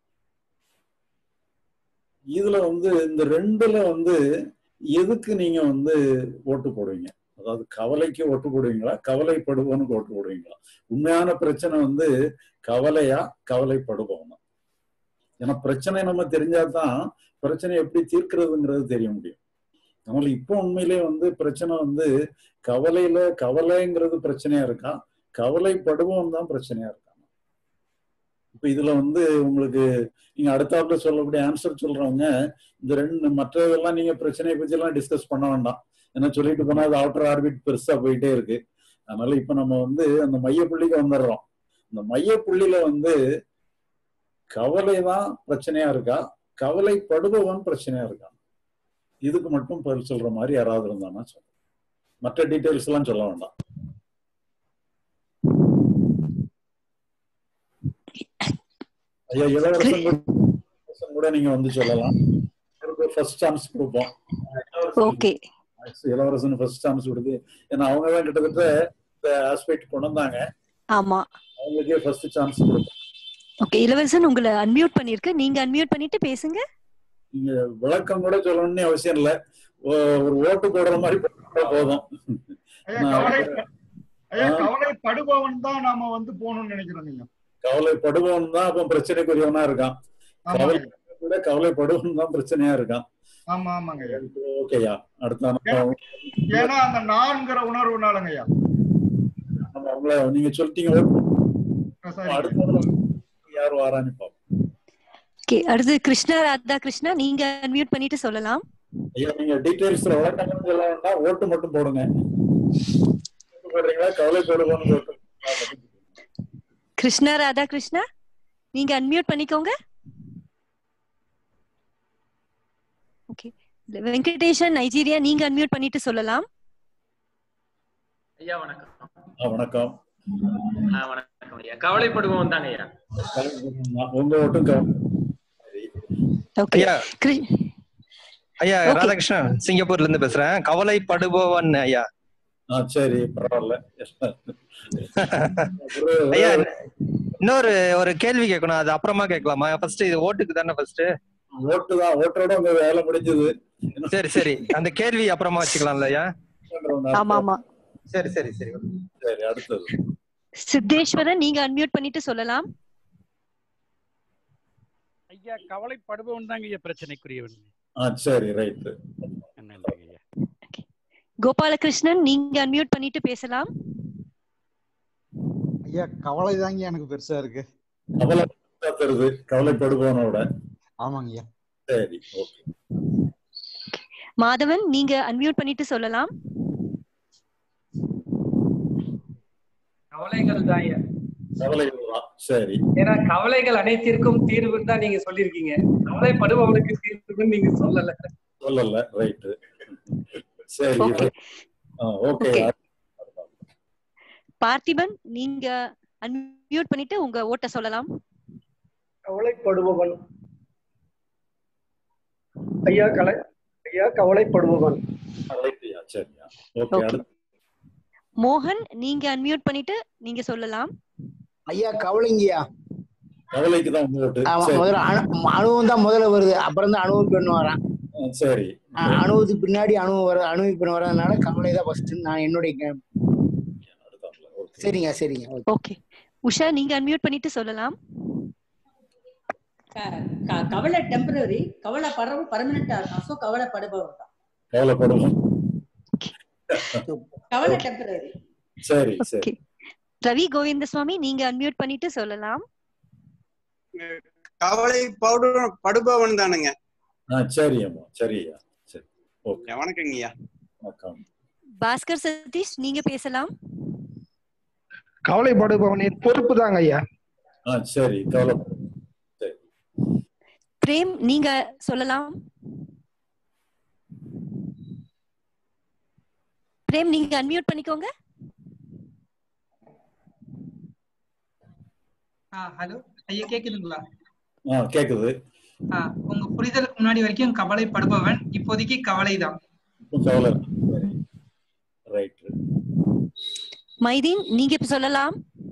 இதுல வந்து இந்த ரெண்டுல வந்து எதுக்கு நீங்க வந்து ஓட்டு போடுவீங்க அதாவது கவலைக்கு ஓட்டு போடுவீங்களா கவலைப்படுபவனுக்கு ஓட்டு போடுவீங்களா உண்மையான பிரச்சனை வந்து கவலையா கவலைப்படுபவனா ஏன்னா பிரச்சனை நம்ம தெரிஞ்சாதான் பிரச்சனை எப்படி தீர்க்கிறதுங்கிறது தெரிய முடியும் அதனால இப்போ உண்மையிலே வந்து பிரச்சனை வந்து கவலையில கவலைங்கிறது பிரச்சனையா இருக்கா கவலைப்படுபவன் தான் பிரச்சனையா இருக்காங்க இப்ப இதுல வந்து உங்களுக்கு நீங்க அடுத்தாப்புல சொல்லக்கூடிய ஆன்சர் சொல்றவங்க இந்த ரெண்டு மற்றதெல்லாம் நீங்க பிரச்சனையை பத்தி எல்லாம் டிஸ்கஸ் பண்ண வேண்டாம் ஏன்னா சொல்லிட்டு போனா அது அவுட்டர் ஆர்பிட் பெருசா போயிட்டே இருக்கு அதனால இப்ப நம்ம வந்து அந்த மைய புள்ளிக்கு வந்துடுறோம் இந்த மைய புள்ளியில வந்து கவலை தான் பிரச்சனையா இருக்கா கவலைப்படுபவன் பிரச்சனையா இருக்கா இதுக்கு மட்டும் பதில் சொல்ற மாதிரி யாராவது இருந்தாங்கன்னா சொல்லுங்க மற்ற டீட்டெயில்ஸ் எல்லாம் சொல்ல வேண்டாம் ஐயா இளவரசன் கூட- இளவரசன் கூட நீங்க வந்து சொல்லலாம் ஃபர்ஸ்ட் சான்ஸ் கொடுப்போம் ஓகே இளவரசன் ஃபர்ஸ்ட் சான்ஸ் கொடுத்து ஏன்னா அவங்க தான் கிட்டத்தட்ட இந்த ஆஸ்பெக்ட் கொண்டு வந்தாங்க ஆமா அவங்களுக்கே ஃபர்ஸ்ட் சான்ஸ் கொடுப்போம் ஓகே இளவரசன் உங்களை அன்மியூட் பண்ணிருக்கு நீங்க அன்மியூட் பண்ணிட்டு பேசுங்க நீங்க விளக்கம் கூட சொல்லணும்னு அவசியம் இல்ல ஒ- ஒரு ஓட்டு போடுற மாதிரி போட்டா போதும் ஐயா நான் கவலை ஐயா ஆ. கவலைப்படுபவன் தான் நாம வந்து போகணும்னு நினைக்கிறோம் ஐயா கவலைப்படுபவன் தான் அப்ப பிரச்சனைக்குரியவனா இருக்கான் ஆமா கவலை விட கவலைப்படுவன் தான் பிரச்சனையா இருக்கான் ஆமா ஆமாங்க ஐயா ஓகேயா அடுத்த நம்ம ஏன்னா அந்த நான்கிற உணர்வுனாலங்க ஐயா நம்ம உங்களை நீங்க சொல்லிட்டீங்க அடுத்த யார் வாரான்னு பார்ப்போம் ஓகே அடுத்து கிருஷ்ணா ராதா கிருஷ்ணா நீங்க அன்மியூட் பண்ணிட்டு சொல்லலாம் ஐயா நீங்க டீடைல்ஸ் விளக்கணும் சொல்ல வேண்டாம் ஓட்டு மட்டும் போடுங்க ஓட்டு போடுறீங்களா கவலை போடுவோம்னு ஓட்டு கிருஷ்ணா ராதா கிருஷ்ணா நீங்க அன்மியூட் பண்ணிக்கோங்க ஓகே வெங்கடேஷன் நைஜீரியா நீங்க அன்மியூட் பண்ணிட்டு சொல்லலாம் ஐயா வணக்கம் ஆ, வணக்கம் ஆ, வணக்கம் ஐயா கவலைப்படுவோம் தாங்க ஐயா உங்க ஓட்டும் கவ- ஓகே ஐயா ஐயா ராதாகிருஷ்ணன் சிங்கப்பூர்ல இருந்து பேசுறேன் கவலைப்படுபவன் ஐயா ஆ சரி பரவாயில்ல ஐயா இன்னொரு ஒரு கேள்வி கேட்கணும் அது அப்புறமா கேட்கலாமா ஃபர்ஸ்ட் இது ஓட்டுக்கு தானே ஃபர்ஸ்ட் ஓட்டு தான் ஓட்டோட உங்க வேலை முடிஞ்சது சரி சரி அந்த கேள்வி அப்புறமா வச்சுக்கலாம்ல ஐயா ஆமா ஆமா சரி சரி சரி சரி அடுத்தது சித்தேஸ்வரன் நீங்க அன்மியூட் பண்ணிட்டு சொல்லலாம் ஐயா கவலைப்படுபவன் தாங்க ஐயா பிரச்சனைக்குரியவன் ஆ சரி ரைட்டு நன்றிங்க ஐயா கோபாலகிருஷ்ணன் நீங்க அன்மியூட் பண்ணிட்டு பேசலாம் ஐயா கவலை தாங்க எனக்கு பெருசா இருக்கு கவலை தருது கவலைப்படுபவனோட ஆமாங்க ஐயா சரி ஓகே மாதவன் நீங்க அன்மியூட் பண்ணிட்டு சொல்லலாம் கவலைகள் தான் ஐயா கவலைகள் தான் சரி ஏன்னா கவலைகள் அனைத்திற்கும் தீர்வுன்னு தான் நீங்க சொல்லியிருக்கீங்க கவலைப்படுபவனுக்கு தீர்வுன்னு நீங்க சொல்லல சொல்லல ரைட்டு சரி Okay. Okay Okay. பார்த்திபன் நீங்க அன்மியூட் பண்ணிட்டு உங்க ஓட்ட சொல்லலாம் கவலைப்படுபவன் ஐயா கலை ஐயா கவலைப்படுபவன் ரைட்டுயா சரியா ஓகே Okay. அடுத்து மோகன் நீங்க அன்மியூட் பண்ணிட்டு நீங்க சொல்லலாம் ஐயா கவலைங்கய்யா கவலைக்கு தான் உங்க ஓட்டு ஆமா, சரி. முதல்ல அணு அணுவும் தான் முதல்ல வருது அப்புறம் தான் அணுவு பெண் வரான் ஆ, சரி அ- அணுவுக்கு பின்னாடி அணு வர அணுவு பெண் வர்றதுனால கவலை தான் ஃபர்ஸ்ட் நான் என்னுடைய கே- சரிங்க சரிங்க ஓகே. ஓகே உஷா நீங்க அன்மியூட் பண்ணிட்டு சொல்லலாம் க- க- கவலை டெம்பரரி கவலைப்படுறவன் பர்மனண்டா இருக்கான் சோ கவலைப்படுபவன் தான் கவலைப்படுவோம் கவலை டெம்பரரி சரி சரி ஓகே ரவி கோவிந்தசுவாமி நீங்க அன்மியூட் பண்ணிட்டு சொல்லலாம் கவலை படு- படுபவன் தானுங்க ஆ சரி அம்மா சரியா சரி ஓகே வணக்கங்கய்யா வணக்கம் பாஸ்கர் சதீஷ் நீங்க பேசலாம் கவலைப்படுபவனின் பொறுப்பு தாங்க ஐயா ஆ சரி கவலை பிரேம் நீங்க சொல்லலாம் பிரேம் நீங்க அன்மியூட் பண்ணிக்கோங்க ஹலோ ஐயா கேக்குதுங்களா ஆ கேக்குது ஆ, உங்க புரிதலுக்கு முன்னாடி வரைக்கும் கவலைப்படுபவன் இப்போதைக்கு கவலைதான் இப்போ கவலை சரி ரைட் மைதீன் நீங்க இப்ப சொல்லலாம்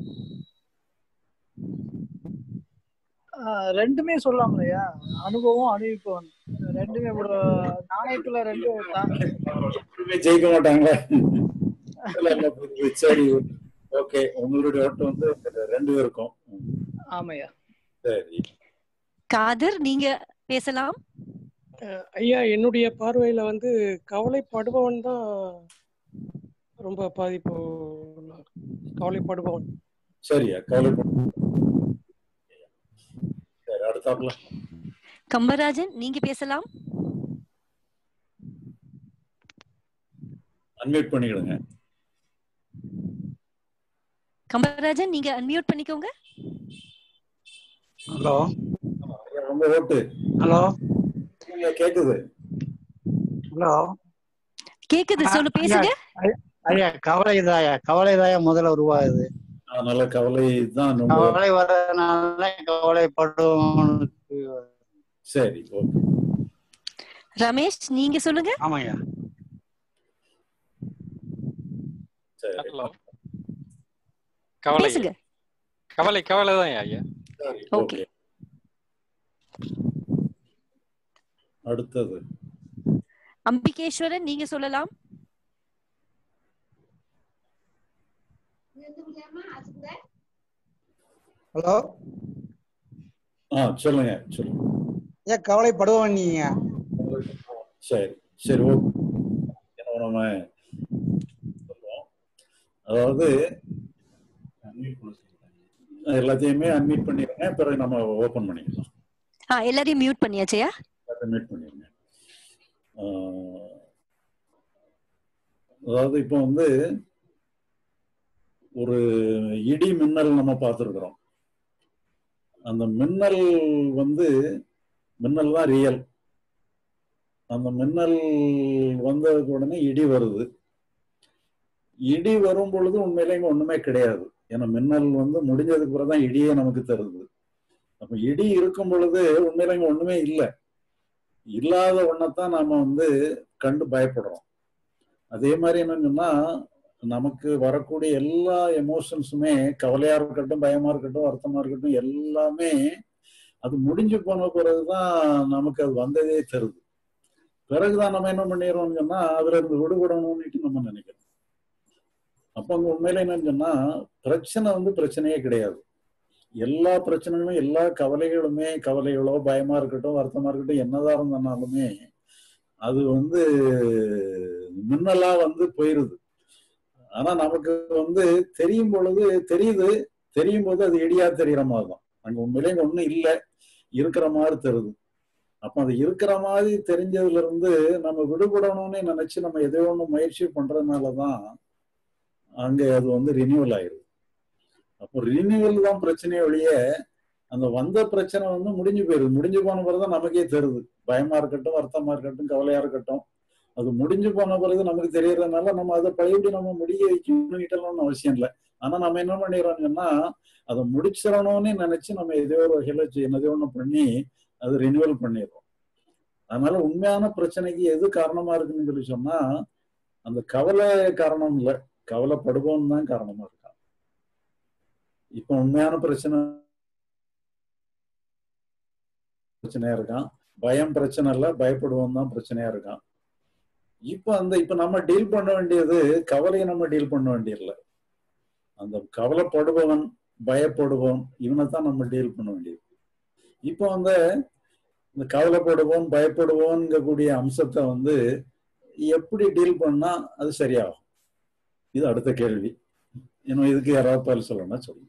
ஆஹ் ரெண்டுமே சொல்லலாம் இல்லையா அனுபவம் அனுபவிப்பவன் ரெண்டுமே ஒரு நாணயத்துல ரெண்டு தான் எப்பவுமே ஜெயிக்க மாட்டாங்களே இல்ல, இல்ல, புரியுது. சரி ஓகே உங்களுடைய ஓட்டு வந்து ரெண்டு பேருக்கும் ம், ஆமையா சரி காதர் நீங்க பேசலாம் அஹ் ஐயா என்னுடைய பார்வையில வந்து கவலைப்படுபவன் தான் ரொம்ப பாதிப்பு உள்ளார். கவலைப்படுபவன் சரியா கவலை சரி அடுத்தாப்புல கம்பராஜன் நீங்க பேசலாம் அன்மியூட் பண்ணிக்கிடுங்க கம்பராஜன் நீங்க அன்மியூட் பண்ணிக்கோங்க ஹலோ உங்க ஓட்டு ஹலோ நீங்க கேக்குது ஹலோ கேக்குது சொல்லு பேசுங்க ஐயா கவலைதாயா கவலைதாயா முதல்ல உருவாகுது அதனால கவலை தான் ரொம்ப கவலை வர்றதுனால கவலைப்படுவனுக்கு சரி ஓகே ரமேஷ் நீங்க சொல்லுங்க ஆமாய்யா சரி ஹலோ கவலை பேசுங்க கவலை கவலை தான் ஐயா சரி ஓகே அடுத்தது அம்பிகேஸ்வரன் நீங்க சொல்லலாம் ஹலோ ஆ சொல்லுங்க சொல்லுங்க ஏன் கவலைப்படுவோம் நீங்க சரி சரி ஓகே ஏன்னா நம்ம சொல்லுவோம் அதாவது எல்லாத்தையுமே அன்மியூட் பண்ணிடுங்க பிறகு நம்ம ஓபன் பண்ணிக்கலாம் ஆ எல்லாரையும் மியூட் பண்ணியாச்சையா எல்லாத்தையும் மியூட் பண்ணிடுங்க ஆஹ், அதாவது இப்போ வந்து ஒரு இடி மின்னல் நம்ம பார்த்துருக்குறோம் அந்த மின்னல் வந்து மின்னல் தான் ரியல் அந்த மின்னல் வந்ததுக்கு உடனே இடி வருது இடி வரும் பொழுது உண்மையில இங்க ஒண்ணுமே கிடையாது ஏன்னா மின்னல் வந்து முடிஞ்சதுக்கு பிறகு தான் இடியே நமக்கு தருது அப்ப இடி இருக்கும் பொழுது உண்மையில இங்க ஒண்ணுமே இல்லை இல்லாத ஒன்னத்தான் நாம வந்து கண்டு பயப்படுறோம் அதே மாதிரி என்னன்னு சொன்னா நமக்கு வரக்கூடிய எல்லா எமோஷன்ஸுமே கவலையா இருக்கட்டும் பயமா இருக்கட்டும் வருத்தமா இருக்கட்டும் எல்லாமே அது முடிஞ்சு போன பிறகுதான் நமக்கு அது வந்ததே தருது பிறகுதான் நம்ம என்ன பண்ணிடுறோம்னு சொன்னா அதுல இருந்து விடுபடணும்னுட்டு நம்ம நினைக்கிறோம் அப்ப அங்க உண்மையில என்னன்னு சொன்னா பிரச்சனை வந்து பிரச்சனையே கிடையாது எல்லா பிரச்சனைகளும் எல்லா கவலைகளுமே கவலைகளோ பயமா இருக்கட்டும் வருத்தமா இருக்கட்டும் என்னதான் இருந்தாலுமே அது வந்து மின்னலா வந்து போயிருது ஆனா நமக்கு வந்து தெரியும் பொழுது தெரியுது தெரியும் போது அது இடியா தெரியற மாதிரி தான் அங்க உண்மையிலேயே ஒண்ணும் இல்லை இருக்கிற மாதிரி தெரியுது அப்ப அது இருக்கிற மாதிரி தெரிஞ்சதுல இருந்து நம்ம விடுபடணும்னு நினைச்சு நம்ம எதோ ஒண்ணு முயற்சி பண்றதுனாலதான் அங்க அது வந்து ரினியூவல் ஆயிருது அப்போ ரினியூவல் தான் பிரச்சனையே ஒழிய அந்த வந்த பிரச்சனை வந்து முடிஞ்சு போயிருது முடிஞ்சு போன பிறகுதான் நமக்கே தெரியுது பயமா இருக்கட்டும் வருத்தமா இருக்கட்டும் கவலையா இருக்கட்டும் அது முடிஞ்சு போன பிறகு நமக்கு தெரியறதுனால நம்ம அதை பழையபடி நம்ம முடிய வைக்கணும்னு அவசியம் இல்லை ஆனா நம்ம என்ன பண்ணிடுறோம்னா அதை முடிச்சிடணும்னு நினைச்சு நம்ம எதோ ஒரு வகையில என்னதோ ஒண்ணு பண்ணி அது ரினியூவல் பண்ணிடுறோம் அதனால உண்மையான பிரச்சனைக்கு எது காரணமா இருக்குன்னு சொல்லி சொன்னா அந்த கவலை காரணம் இல்லை கவலைப்படுவோம் தான் காரணமா இருக்கான் இப்ப உண்மையான பிரச்சனை பிரச்சனையா இருக்கான் பயம் பிரச்சனை இல்ல பயப்படுவோம் தான் பிரச்சனையா இருக்கான் இப்ப அந்த இப்ப நம்ம டீல் பண்ண வேண்டியது கவலையை நம்ம டீல் பண்ண வேண்டியதில்ல அந்த கவலைப்படுபவன் பயப்படுவோம் இவனை தான் நம்ம டீல் பண்ண வேண்டியது இப்போ வந்து இந்த கவலைப்படுவோம் பயப்படுவோம்ங்கக்கூடிய அம்சத்தை வந்து எப்படி டீல் பண்ணா அது சரியாகும் இது அடுத்த கேள்வி இன்னும் இதுக்கு யாராவது பதில் சொல்லணும்னா சொல்லுங்க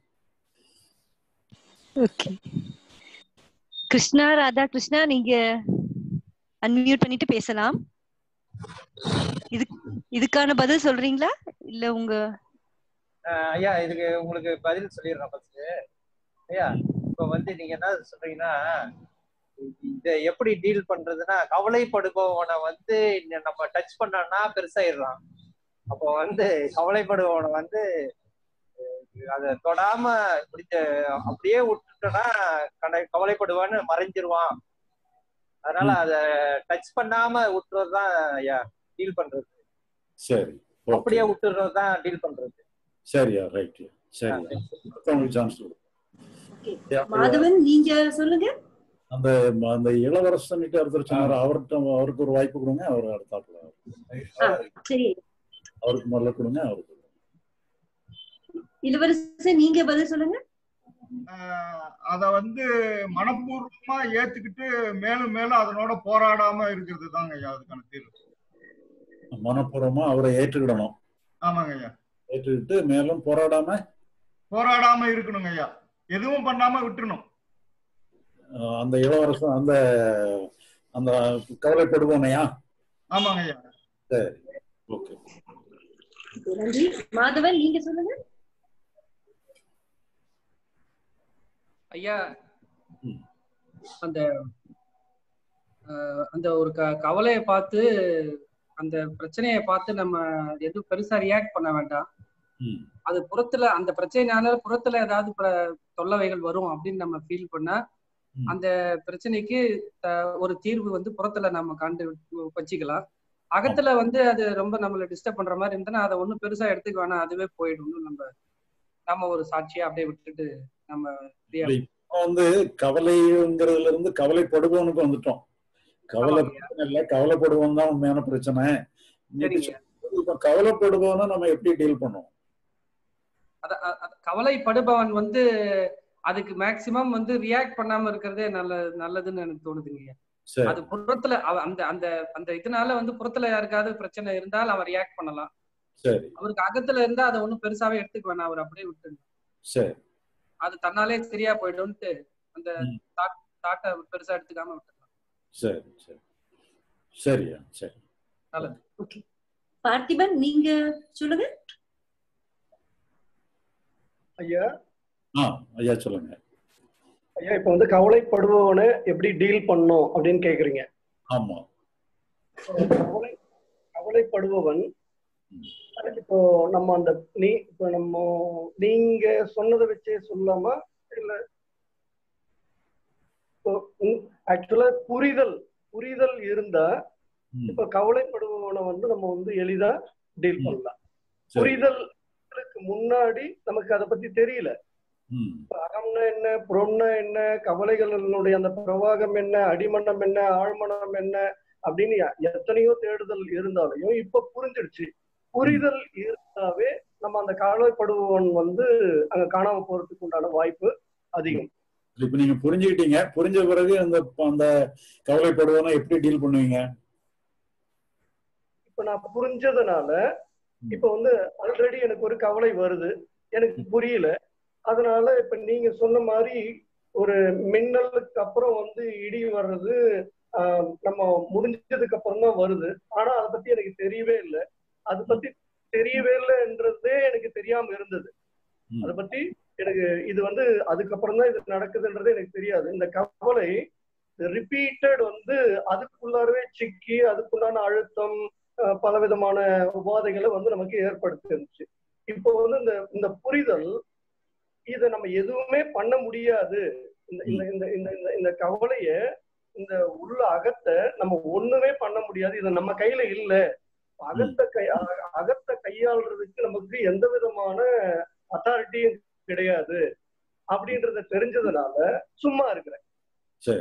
ஓகே கிருஷ்ணா ராதா கிருஷ்ணா நீங்க அன்மியூட் பண்ணிட்டு பேசலாம் இது இதுக்கான பதில் சொல்றீங்களா இல்ல உங்க ஆஹ் ஐயா இதுக்கு உங்களுக்கு பதில் சொல்லிடுறேன் ஃபர்ஸ்ட் ஐயா இப்போ வந்து நீங்க என்ன சொல்றீங்கன்னா இதை எப்படி டீல் பண்றதுன்னா கவலைப்படுபவனை வந்து இந்த நம்ம டச் பண்ணோம்னா பெருசாயிடுறான் அப்போ வந்து கவலைப்படுபவனை வந்து அஹ் அதை தொடாம பிடிச்ச அப்படியே விட்டுட்டோம்னா கடை கவலைப்படுவான்னு மறைஞ்சிருவான் அதனால அதை டச் பண்ணாம விட்டுறது தான் ஐயா டீல் பண்றது சரி அப்படியே விட்டுறது தான் டீல் பண்றது சரியா ரைட் சரியா அடுத்தவங்களுக்கு சான்ஸ் மாதவன் நீங்க சொல்லுங்க அந்த அந்த இளவரசன்ட்டு ஒருத்தர் சொன்னார் அவர்கிட்ட அவருக்கு ஒரு வாய்ப்பு கொடுங்க அவர் அடுத்தாப்புல ஆ, சரி அவருக்கு முதல்ல கொடுங்க அவருக்கு இளவரசன் நீங்க பதில் சொல்லுங்க ஆஹ் அத வந்து மனப்பூர்வமா ஏத்துக்கிட்டு மேலும் மேலும் அதனோட போராடாம இருக்கிறது தாங்க ஐயா அதுக்கான தீர்வு மனப்பூர்வமா அவரை ஏற்றுக்கிடணும் ஆமாங்க ஐயா ஏற்றுக்கிட்டு மேலும் போராடாம போராடாம இருக்கணுங்க ஐயா எதுவும் பண்ணாம விட்டுறணும் அஹ், அந்த இளவரசன் அந்த அந்த கவலைப்படுவோனையா ஆமாங்க ஐயா சரி ஓகே நன்றி மாதவன் நீங்க சொல்லுங்க ஐயா அந்த அஹ், அந்த ஒரு க கவலையை பார்த்து அந்த பிரச்சனையை பார்த்து நம்ம எதுவும் பெருசா ரியாக்ட் பண்ண வேண்டாம் அது புறத்துல அந்த பிரச்சனைனால புறத்துல ஏதாவது பிர- தொல்லைகள் வரும் அப்படின்னு நம்ம ஃபீல் பண்ணா அந்த பிரச்சனைக்கு த- ஒரு தீர்வு வந்து புறத்துல நம்ம கண்டு வச்சுக்கலாம் அகத்துல வந்து அது ரொம்ப நம்மள டிஸ்டர்ப் பண்ற மாதிரி இருந்ததுன்னா அதை ஒண்ணும் பெருசா எடுத்துக்க வேணாம் அதுவே போயிடும் நம்ம நம்ம ஒரு சாட்சியா அப்படியே விட்டுட்டு நம்ம free-ஆ இப்போ வந்து கவலைங்கிறதுல இருந்து கவலைப்படுவோனுக்கு வந்துட்டோம் கவலை பிரச்சனை இல்ல கவலைப்படுவோம் தான் உண்மையான பிரச்சனை இன்னைக்கு சொல்றது இப்ப கவலைப்படுவோம்னா நம்ம எப்படி டீல் பண்ணுவோம் அத- அ- அ- கவலைப்படுபவன் வந்து அதுக்கு மேக்சிமம் வந்து ரியாக்ட் பண்ணாம இருக்கிறதே நல்ல நல்லதுன்னு எனக்கு தோணுதுங்க சரி அது புறத்துல அவ- அந்த அந்த அந்த இதனால வந்து புறத்துல யாருக்காவது பிரச்சனை இருந்தால் அவர் ரியாக்ட் பண்ணலாம் சரி அவருக்கு அகத்துல இருந்தா அதை ஒண்ணும் பெருசாவே எடுத்துக்க வேணாம் அவர் அப்படியே விட்டுருங்க சரி அது தன்னாலே சரியா போயிடும்ட்டு அந்த தாட் தாட்டை பெருசா எடுத்துக்காம விட்டுருலாம் சரி சரி சரியா சரி நல்லது ஓகே பார்த்திபன் நீங்க சொல்லுங்க ஐயா ஆ ஐயா சொல்லுங்க ஐயா இப்ப வந்து கவலைப்படுபவனை எப்படி டீல் பண்ணும் அப்படின்னு கேக்குறீங்க ஆமா கவலை கவலைப்படுபவன் இப்போ நம்ம அந்த நீ இப்போ நம்ம நீங்க சொன்னதை வச்சே சொல்லாமா இல்ல இப்போ ஆக்சுவலா புரிதல் புரிதல் இருந்தா இப்ப கவலைப்படுபவனை வந்து நம்ம வந்து எளிதா டீல் பண்ணலாம் புரிதலுக்கு முன்னாடி நமக்கு அதை பத்தி தெரியல இப்ப அகம்னா என்ன புறம்னா என்ன கவலைகளினுடைய அந்த பிரவாகம் என்ன அடிமண்ணம் என்ன ஆழ்மனம் என்ன அப்படின்னு எ- எத்தனையோ தேடுதல் இருந்தாலையும் இப்ப புரிஞ்சிடுச்சு புரிதல் இருந்தாவே நம்ம அந்த கவலைப்படுபவன் வந்து அங்க காணாம போறதுக்கு உண்டான வாய்ப்பு அதிகம் இப்ப நீங்க புரிஞ்சுக்கிட்டீங்க புரிஞ்ச பிறகு அந்த அந்த கவலைப்படுவனா எப்படி டீல் பண்ணுவீங்க இப்ப நான் புரிஞ்சதுனால இப்ப வந்து ஆல்ரெடி எனக்கு ஒரு கவலை வருது எனக்கு புரியல அதனால இப்ப நீங்க சொன்ன மாதிரி ஒரு மின்னலுக்கு அப்புறம் வந்து இடி வர்றது ஆஹ், நம்ம முடிஞ்சதுக்கு அப்புறம் தான் வருது ஆனா அதை பத்தி எனக்கு தெரியவே இல்லை அதை பத்தி தெரியவே இல்லைன்றதே எனக்கு தெரியாம இருந்தது அதை பத்தி எனக்கு இது வந்து அதுக்கப்புறம் தான் இது நடக்குதுன்றது எனக்கு தெரியாது இந்த கவலை ரிப்பீட்டட் வந்து அதுக்குள்ளாரவே சிக்கி அதுக்குண்டான அழுத்தம் அஹ், பலவிதமான உபாதைகளை வந்து நமக்கு ஏற்படுத்திருந்துச்சு இப்போ வந்து இந்த இந்த புரிதல் இதை நம்ம எதுவுமே பண்ண முடியாது இந்த இந்த இந்த இந்த இந்த இந்த கவலைய இந்த உள்ள அகத்தை நம்ம ஒண்ணுமே பண்ண முடியாது இது நம்ம கையில இல்ல அகத்தை கை அ- அகத்தை கையாளுறதுக்கு நமக்கு எந்த விதமான அத்தாரிட்டியும் கிடையாது அப்படின்றத தெரிஞ்சதுனால சும்மா இருக்கிறேன் சரி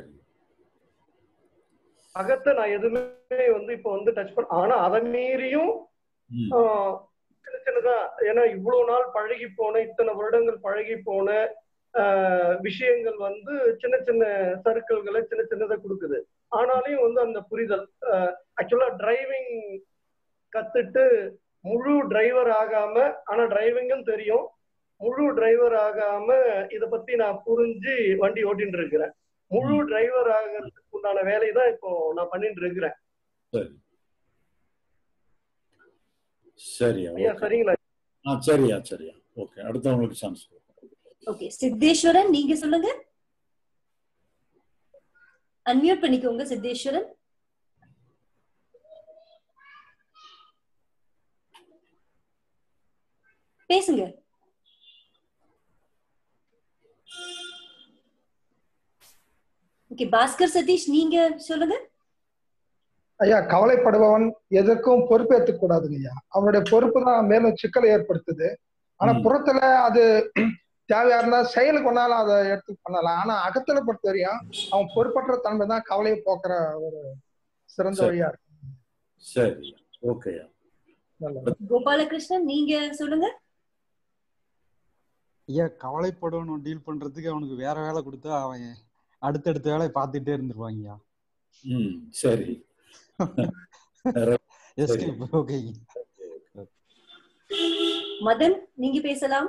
அகத்தை நான் எதுவுமே வந்து இப்ப வந்து டச் பண்ண ஆனா அதை மீறியும் ஆஹ், சின்ன சின்னதா ஏன்னா இவ்வளவு நாள் பழகி போன இத்தனை வருடங்கள் பழகி போன ஆஹ், விஷயங்கள் வந்து சின்ன சின்ன சர்க்கிள்களை சின்ன சின்னதை கொடுக்குது ஆனாலையும் வந்து அந்த புரிதல் ஆக்சுவலா டிரைவிங் கத்துட்டு முழு டிரைவர் ஆகாம ஆனா டிரைவிங்கும் தெரியும் முழு டிரைவர் ஆகாம இத பத்தி நான் புரிஞ்சு வண்டி ஓட்டிட்டு இருக்கிறேன் முழு டிரைவர் ஆகிறதுக்கு உண்டான வேலையை தான் இப்போ நான் பண்ணிட்டு இருக்கிறேன் சரி சரியா ஐயா ஓகே சரிங்களா ஆ சரியா சரியா ஓகே அடுத்தவங்களுக்கு சான்ஸ் ஓகே சித்தேஸ்வரன் நீங்க சொல்லுங்க அன்மியூட் பண்ணிக்கோங்க சித்தேஸ்வரன் பேசுங்க ஓகே பாஸ்கர் சதீஷ் நீங்க சொல்லுங்க ஐயா கவலைப்படுபவன் எதற்கும் பொறுப்பேற்றுக் கூடாதுங்க ஐயா அவனுடைய பொறுப்பு தான் மேலும் சிக்கலை ஏற்படுத்துது ஆனா புறத்துல அது தேவையா இருந்தா செயலுக்கு ஒன்னாலும் அதை எடுத்து பண்ணலாம் ஆனா அகத்துல பொறுத்த வரையும் அவன் பொறுப்பற்ற தன்மை தான் கவலையை போக்குற ஒரு சிறந்த சரி. வழியா இருக்கு சரி ஓகேயா நல்லது கோபாலகிருஷ்ணன் நீங்க சொல்லுங்க ஐயா கவலைப்படுவனும் டீல் பண்றதுக்கு அவனுக்கு வேற வேலை கொடுத்தா அவன் அடுத்தடுத்த வேலையை பார்த்துட்டே இருந்துருவாங்கய்யா ம் சரி சரி. எஸ்கேப் ஓகே மதன் நீங்க பேசலாம்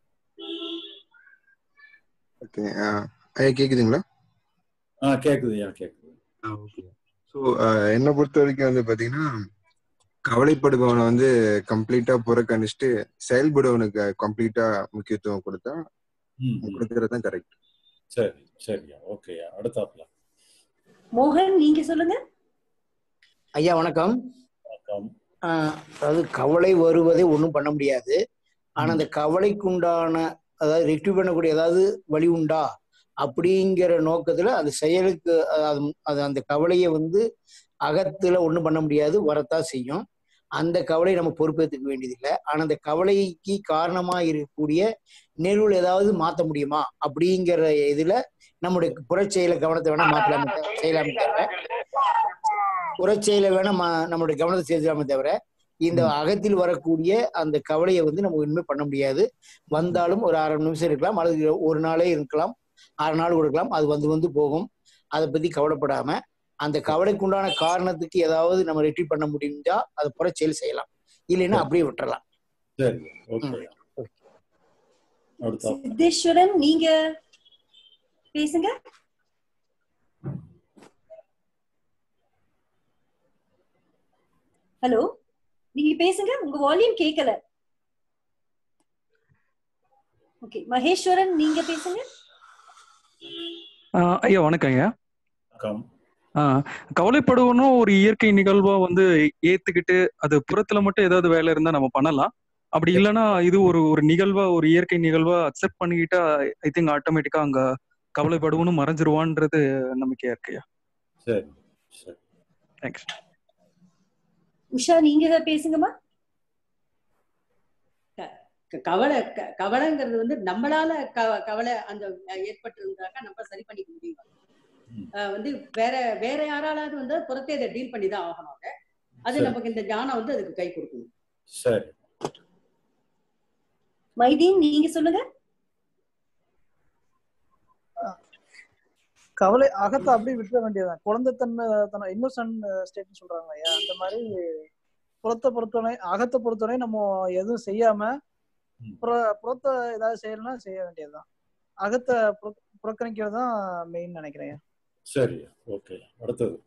ஓகே ஐயா கேக்குதுங்களா ஆ கேக்குதுயா கேக்குது ஸோ என்னை பொறுத்த வரைக்கும் வந்து பாத்தீங்கன்னா கவலைப்படுபவனை வந்து கம்ப்ளீட்டா புறக்கணிச்சுட்டு செயல்படுவனுக்கு கம்ப்ளீட்டா முக்கியத்துவம் கொடுத்தா ம், ம். கொடுக்கறது தான் கரெக்ட் சரி சரியா ஓகேயா அடுத்தாப்ல மோகன் நீங்க சொல்லுங்க ஐயா வணக்கம் வணக்கம் ஆஹ் அதாவது கவலை வருவதை ஒன்றும் பண்ண முடியாது ஆனா அந்த கவலைக்குண்டான அதாவது ரெக்டிவ் பண்ணக்கூடிய ஏதாவது வழி உண்டா அப்படிங்கிற நோக்கத்துல அந்த செயலுக்கு அது அது அந்த கவலையை வந்து அகத்துல ஒன்றும் பண்ண முடியாது வரத்தான் செய்யும் அந்த கவலை நம்ம பொறுப்பேற்றுக்க வேண்டியதில்லை ஆனா அந்த கவலைக்கு காரணமா இருக்கக்கூடிய நிகழ்வுகள் ஏதாவது மாற்ற முடியுமா அப்படிங்கிற இதுல நம்முடைய புறச்செயல கவனத்தை வேணா மாற்றலாமே தவிர- செய்யலாமே தவிர புறச்செயல வேணா மா- நம்மளுடைய கவனத்தை செலுத்தலாமே தவிர இந்த அகத்தில் வரக்கூடிய அந்த கவலையை வந்து நம்ம ஒண்ணுமே பண்ண முடியாது வந்தாலும் ஒரு அரை நிமிஷம் இருக்கலாம் அல்லது ஒரு நாளே இருக்கலாம் அரை நாள் கொடுக்கலாம் அது வந்து வந்து போகும் அதை பத்தி கவலைப்படாம அந்த கவலைக்குண்டான காரணத்துக்கு ஏதாவது நம்ம ரெட்டி பண்ண முடிஞ்சா அது புற செயல் செய்யலாம் இல்லைன்னா அப்படியே விட்டுறலாம் சரி ஓகே அடுத்த சித்தேஸ்வரன் நீங்க பேசுங்க ஹலோ நீங்க பேசுங்க உங்க வால்யூம் கேட்கல ஓகே மகேஸ்வரன் நீங்க பேசுங்க ஆஹ் ஐயா வணக்கம் ஐயா வணக்கம் ஆஹ் கவலைப்படுவனும் ஒரு இயற்கை நிகழ்வா வந்து ஏத்துக்கிட்டு அது புறத்துல மட்டும் ஏதாவது வேலை இருந்தா நம்ம பண்ணலாம் அப்படி இல்லைன்னா இது ஒரு ஒரு நிகழ்வா ஒரு இயற்கை நிகழ்வா அக்செப்ட் பண்ணிக்கிட்டா ஐ திங்க் ஆட்டோமேட்டிக்கா அங்க கவலைப்படுவனும் மறைஞ்சிருவான்றது நம்பிக்கையா இருக்குயா சரி சரி தேங்க்ஸ் உஷா நீங்க பேசுங்கம்மா க- கவலை க- கவலைங்கிறது வந்து நம்மளால க- கவலை அந்த ஏற்பட்டு இருந்தாக்கா நம்ம சரி பண்ணிக்க முடியும் அஹ் வந்து வேற வேற யாராலாவது வந்து புறத்தே அதை டீல் பண்ணி தான் ஆகணும் அதை அது சரி. நமக்கு இந்த ஞானம் வந்து அதுக்கு கை கொடுக்கணும் சரி மைதீன் நீங்க சொல்லுங்க கவலை அகத்தை அப்படியே விட்டுற வேண்டியதுதான் குழந்தைத்தன்மை தன இன்னோசன்ட் ஸ்டேட்னு சொல்றாங்க ஐயா அந்த மாதிரி புறத்தை பொறுத்தவரை அகத்தை பொறுத்தவரை நம்ம எதுவும் செய்யாம புற புறத்தை ஏதாவது செய்யணும்னா செய்ய வேண்டியதுதான் அகத்தை புற- புறக்கணிக்கிறது தான் மெயின் நினைக்கிறேன் ஐயா. சரி ஓகே அடுத்தது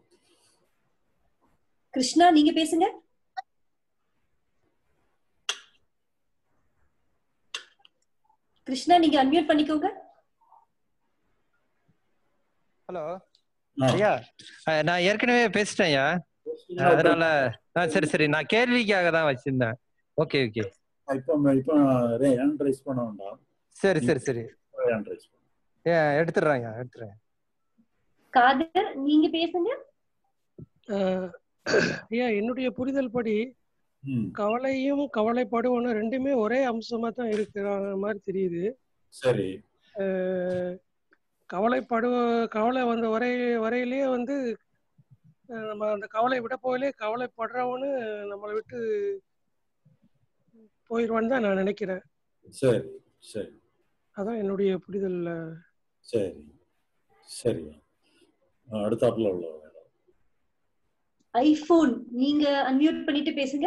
கிருஷ்ணா நீங்க பேசுங்க கிருஷ்ணா நீங்க அன்மியூட் பண்ணிக்கோங்க ஹலோ ஐயா அஹ் நான் ஏற்கனவே பேசிட்டேன் ஐயா அதனால ஆ, சரி சரி நான் கேள்விக்காக தான் வச்சிருந்தேன் ஓகே ஓகே இப்போ இப்போ ஹேண்ட் ரைஸ் பண்ண வேண்டாம் சரி சரி சரி ஹேண்ட் ரைஸ் ஏ எடுத்துடுறேன் ஐயா எடுத்துறேன் காதர் நீங்க பேசுங்க ஆஹ் ஐயா என்னுடைய புரிதல் படி கவலையும் கவலைப்படுவனும் ரெண்டுமே ஒரே அம்சமா தான் இருக்கிற மாதிரி தெரியுது சரி ஆஹ் கவலைப்படுவ கவலை வந்த வரை வரையிலேயே வந்து ஆஹ் நம்ம அந்த கவலை விட போயிலே கவலைப்படுறவனு நம்மளை விட்டு போயிடுவான்னு தான் நான் நினைக்கிறேன் சரி சரி அதான் என்னுடைய புரிதல்ல சரி சரி அடுத்தாப்புல உள்ள ஐபோன் நீங்க அன்மியூட் பண்ணிட்டு பேசுங்க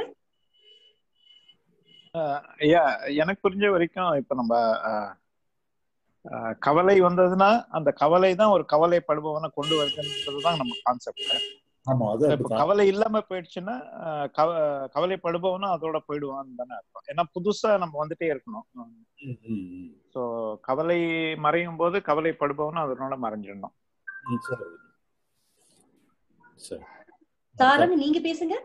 ஆஹ் ஐயா எனக்கு புரிஞ்ச வரைக்கும் இப்ப நம்ம ஆஹ், ஆஹ், கவலை வந்ததுன்னா அந்த கவலை தான் ஒரு கவலைப்படுபவனை கொண்டு வருதுன்றதுதான் நம்ம கான்செப்ட் ஆமா அது இப்ப அப்படித்தான். கவலை இல்லாம போயிடுச்சுன்னா ஆஹ், கவ கவலைப்படுபவனும் அதோட போயிடுவான்னு தானே அர்த்தம் ஏன்னா புதுசா நம்ம வந்துட்டே இருக்கணும் ம், ம், ம். சோ கவலை மறையும் போது கவலைப்படுபவனும் அதனோட மறைஞ்சிடணும் ம், சரி சரி தாரன் நீங்க பேசுங்க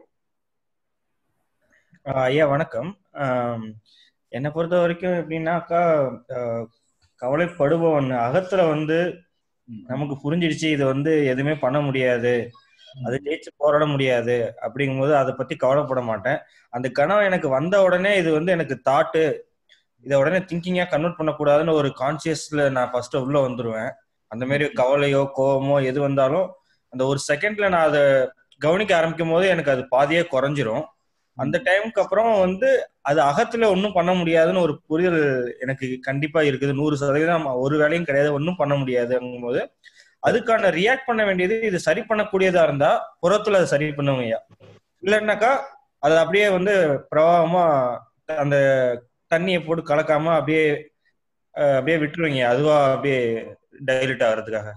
ஆஹ் ஐயா வணக்கம் ஆம், என்னை பொறுத்த வரைக்கும் எப்படின்னாக்கா ஆஹ் கவலைப்படுபவன் அகத்துல வந்து நமக்கு புரிஞ்சிடுச்சு இது வந்து எதுவுமே பண்ண முடியாது அது ஜெயிச்சு போராட முடியாது அப்படிங்கும்போது அதை பத்தி கவலைப்பட மாட்டேன் அந்த கனவு எனக்கு வந்த உடனே இது வந்து எனக்கு தாட்டு இதை உடனே திங்கிங்கா கன்வெர்ட் பண்ணக்கூடாதுன்னு ஒரு கான்சியஸ்ல நான் ஃபர்ஸ்ட் உள்ள வந்துருவேன் அந்த மாதிரி கவலையோ கோவமோ எது வந்தாலும் அந்த ஒரு செகண்ட்ல நான் அதை கவனிக்க ஆரம்பிக்கும் போது எனக்கு அது பாதியே குறைஞ்சிரும் அந்த டைமுக்கு அப்புறம் வந்து அது அகத்துல ஒன்றும் பண்ண முடியாதுன்னு ஒரு புரிதல் எனக்கு கண்டிப்பா இருக்குது நூறு சதவீதம் ஒரு வேலையும் கிடையாது ஒன்றும் பண்ண முடியாதுங்கும் போது அதுக்கான ரியாக்ட் பண்ண வேண்டியது இது சரி பண்ணக்கூடியதா இருந்தா புறத்துல அதை சரி பண்ணுவோம் ஐயா இல்லைன்னாக்கா அது அப்படியே வந்து பிரவாகமா அந்த தண்ணியை போட்டு கலக்காம அப்படியே அஹ், அப்படியே விட்டுருவீங்க அதுவா அப்படியே டைலூட் ஆகுறதுக்காக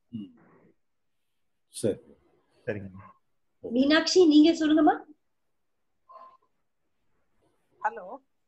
சரி சரிங்க மீனாட்சி நீங்க சொல்லுங்கம்மா ஹலோ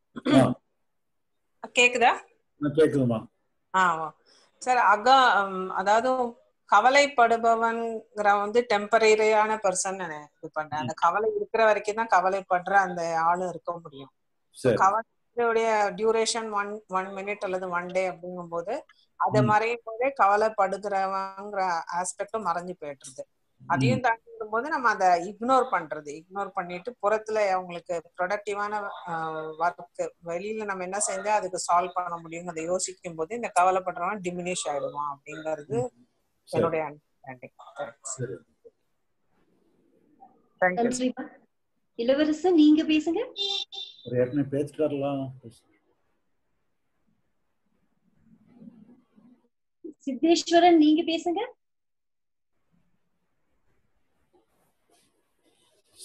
கேக்குதா கேக்குதுமா ஆ சார் அக ம், அதாவது கவலைப்படுபவன்ங்கிற வந்து டெம்பரரியான பர்சன் இது பண்றேன் அந்த கவலை இருக்கிற வரைக்கும் தான் கவலைப்படுற அந்த ஆளும் இருக்க முடியும் சரி கவலையுடைய டியூரேஷன் ஒன் ஒன் மினிட் அல்லது ஒன் டே அப்படிங்கும்போது அது ம். மறையும் போதே கவலைப்படுகிறவங்கிற ஆஸ்பெக்டும் மறைஞ்சு போயிட்டுருது அதையும் தாண்டி வரும்போது நம்ம அதை இக்னோர் பண்றது இக்னோர் பண்ணிட்டு புறத்துல அவங்களுக்கு ப்ரொடக்டிவான ஒர்க் வெளியில நம்ம என்ன செஞ்சா அதுக்கு சால்வ் பண்ண முடியும் அதை யோசிக்கும் போது இந்த கவலைப்படுறவன் டிமினிஷ் ஆயிடுவான் அப்படிங்கிறது சரி. என்னுடைய அண்டர்ஸ்டாண்டிங் சரி தேங்க்யூ நன்றிம்மா இளவரசன் நீங்க பேசுங்க ஒரு ஏற்கனவே பேசிட்டாரலாம் சித்தேஸ்வரன் நீங்க பேசுங்க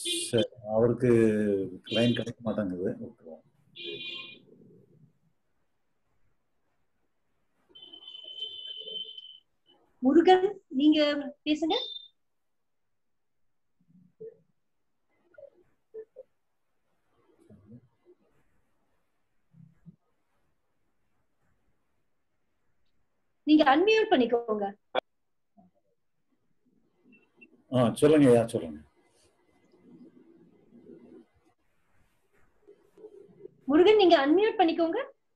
சரி அவருக்கு லைன் கிடைக்க மாட்டேங்குது விட்டுருவோம். முருகன் நீங்க பேசுங்க நீங்க அன்மியூட் பண்ணிக்கோங்க ஆ சொல்லுங்க ஐயா சொல்லுங்க முருகன் நீங்க அன்மியூட் பண்ணிக்கோங்க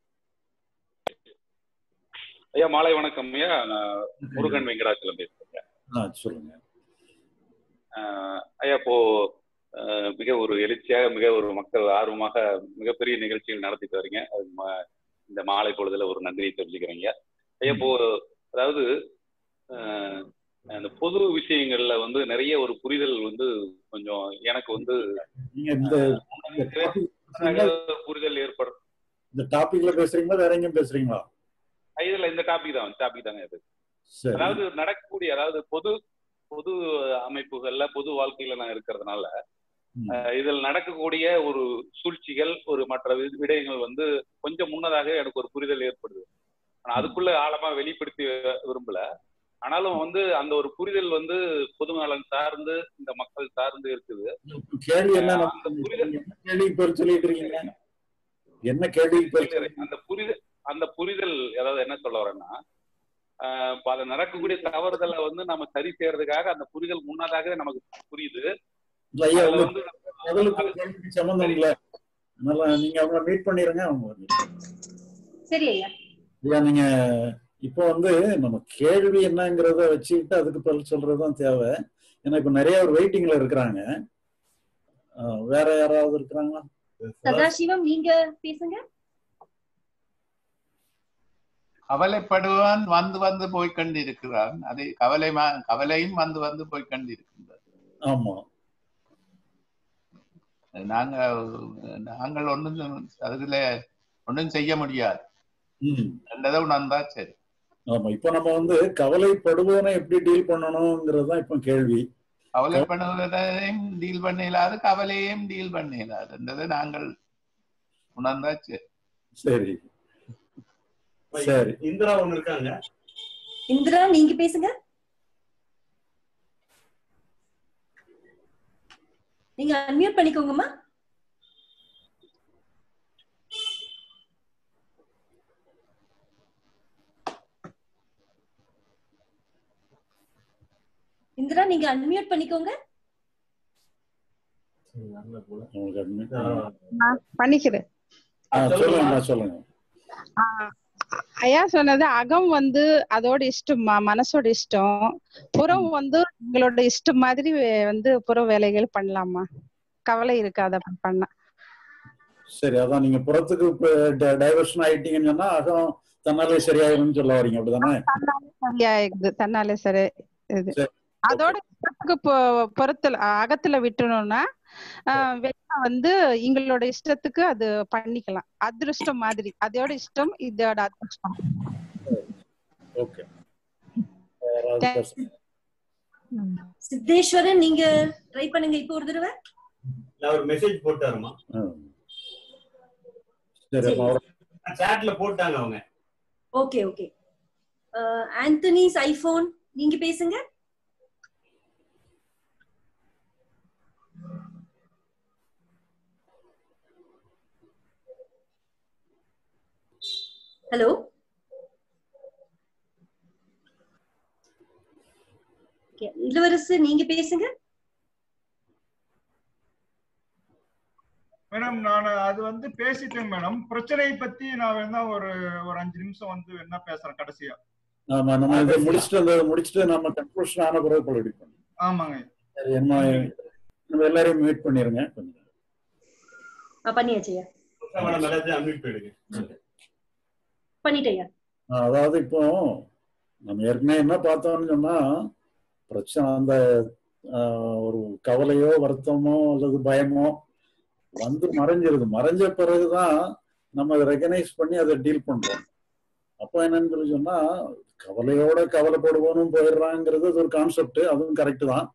ஐயா மாலை வணக்கம் ஐயா நான் முருகன் வெங்கடாச்சலம் பேசுறேன் ஆ சொல்லுங்க ஆஹ் ஐயா இப்போ ஆஹ் மிக ஒரு எழுச்சியாக மிக ஒரு மக்கள் ஆர்வமாக மிகப்பெரிய நிகழ்ச்சிகள் நடத்திட்டு வரீங்க அது ம- இந்த மாலை பொழுதுல ஒரு நன்றியை தெரிஞ்சுக்கிறேங்க ஐயா இப்போ அதாவது ஆஹ் அந்த பொது விஷயங்கள்ல வந்து நிறைய ஒரு புரிதல் வந்து கொஞ்சம் எனக்கு வந்து நீங்க இந்த இந்த topic பேசுறீங்களா? புரிதல் ஏற்படும் இந்த டாபிக்ல பேசுறீங்களா வேற எங்கேயும் பேசுறீங்களா இதுல இந்த டாபிக் தான் டாபிக் தாங்க இது சரி அதாவது நடக்கக்கூடிய அதாவது பொது பொது அமைப்புகள்ல பொது வாழ்க்கையில நான் இருக்கிறதுனால அஹ், இதில் நடக்கக்கூடிய ஒரு சூழ்ச்சிகள் ஒரு மற்ற வி- விடயங்கள் வந்து கொஞ்சம் முன்னதாக எனக்கு ஒரு புரிதல் ஏற்படுது ஆனா அதுக்குள்ள ஆழமா வெளிப்படுத்தி விரும்பல ஆனாலும் வந்து அந்த ஒரு புரிதல் வந்து பொது நலன் சார்ந்து இந்த மக்கள் சார்ந்து இருக்குது கேள்வி என்ன அஹ், நம்ம- என்ன கேள்வி பேர் சொல்லிட்டு இருக்கீங்க என்ன கேள்வி பேர் புரிதல், அந்த புரிதல் அந்த புரிதல் அதாவது என்ன சொல்ல வரேன்னா ஆஹ் இப்ப அது நடக்கக்கூடிய தவறுதலை வந்து நம்ம சரி செய்யறதுக்காக அந்த புரிதல் முன்னதாகவே நமக்கு புரியுது இல்ல ஐயா அதுல உங்க வந்து பதிலுக்கு கேள்விக்கு சம்பந்தம் இல்ல அதனால நீங்க அவங்கள மீட் பண்ணிருங்க அவங்க வந்து சரி ஐயா ஐயா நீங்க இப்போ வந்து நம்ம கேள்வி என்னங்கிறத வச்சுக்கிட்டு அதுக்கு பதில் சொல்றதுதான் தேவை ஏன்னா இப்ப நிறைய ஒரு வெயிட்டிங்ல இருக்கிறாங்க ஆஹ் வேற யாராவது இருக்கிறாங்களா சதாசிவம் நீங்க பேசுங்க கவலைப்படுவான் வந்து வந்து போய் கொண்டிருக்கிறான் அதை கவலை மா- கவலையும் வந்து வந்து போய் கொண்டிருக்கின்றது ஆமா நாங்க நாங்கள் ஒன்றும் அதுல ஒன்றும் செய்ய முடியாது ம் என்றதை உணர்ந்தா சரி ஆமா இப்போ நம்ம வந்து கவலைப்படுவோனை எப்படி டீல் பண்ணணுங்கிறது தான் இப்போ கேள்வி கவலைப்படுவதையும் டீல் பண்ண இயலாது கவலையையும் டீல் பண்ண இயலாது என்றதை நாங்கள் உணர்ந்தா சரி சரி சரி இந்திரா ஒண்ணு இருக்காங்க இந்திரா நீங்க பேசுங்க நீங்க அன்மியூட் பண்ணிக்கோங்கம்மா இந்திரா நீங்க அன்மியூட் பண்ணிக்கோங்க உங்களுக்கு admit- நான் பண்ணிக்கிறேன் ஆ, சொல்லுங்க சொல்லுங்க ஆஹ் ஐயா சொன்னது அகம் வந்து அதோட இஷ்டமா மனசோட இஷ்டம் புறம் வந்து உங்களோட இஷ்டம் மாதிரி வே- வந்து புற வேலைகள் பண்ணலாமா கவலை இருக்காத பண்ண சரி அதான் நீங்க புறத்துக்கு டைவர்ஷன் ஆயிட்டீங்கன்னு சொன்னா அகம் தன்னாலே சரியாயிரும்னு சொல்ல வரீங்க அப்படிதானே சரியாயிடுது தன்னாலே சரி இது சரி. அதோட இஷ்டத்துக்கு பு- புறத்துல அகத்துல விட்டுணும்னா ஆஹ் வெளிய வந்து எங்களோட இஷ்டத்துக்கு அது பண்ணிக்கலாம் அதிர்ஷ்டம் மாதிரி அதோட இஷ்டம் இதோட அதிர்ஷ்டம் ஓகே யாராவது பேசுங்க. சித்தேஸ்வரன் நீங்க ட்ரை பண்ணுங்க இப்போ ஒரு தடவை நான் ஒரு மெசேஜ் போட்டாருமா ம். சரி அப்ப அவரை சாட்ல போட்டாங்க அவங்க ஓகே ஓகே ஆந்தனிஸ் ஐபோன் நீங்க பேசுங்க ஹலோ இளவரசு நீங்க பேசுங்க மேடம் நான் அது வந்து பேசிட்டேன் மேடம் பிரச்சனையை பத்தி நான் வேணா ஒரு ஒரு அஞ்சு நிமிஷம் வந்து என்ன பேசுறேன் கடைசியா ஆமா நம்ம இதை முடிச்சுட்டு அந்த முடிச்சுட்டு நம்ம கன்க்ளூஷன் ஆன பிறகு பொலிடி பண்ணுவோம் ஆமாங்க சரி என்ன நம்ம எல்லாரையும் மீட் பண்ணிருங்க கொஞ்சம் ஆ, பண்ணியாச்சுயா மேடம் எல்லாத்தையும் அன்மியூட் பண்ணிடுங்க பண்ணிட்டேயா ஆ, அதாவது இப்போ நம்ம ஏற்கனவே என்ன பார்த்தோம்னு சொன்னா பிரச்சனை அந்த ஆ, ஒரு கவலையோ வருத்தமோ அல்லது பயமோ வந்து மறைஞ்சிருது மறைஞ்ச பிறகுதான் நம்ம அதை ரெகனைஸ் பண்ணி அதை டீல் பண்றோம் அப்போ என்னன்னு சொல்லி சொன்னா கவலையோட கவலைப்படுவோனும் போயிடுறாங்கிறது அது ஒரு கான்செப்ட் அதுவும் கரெக்ட் தான்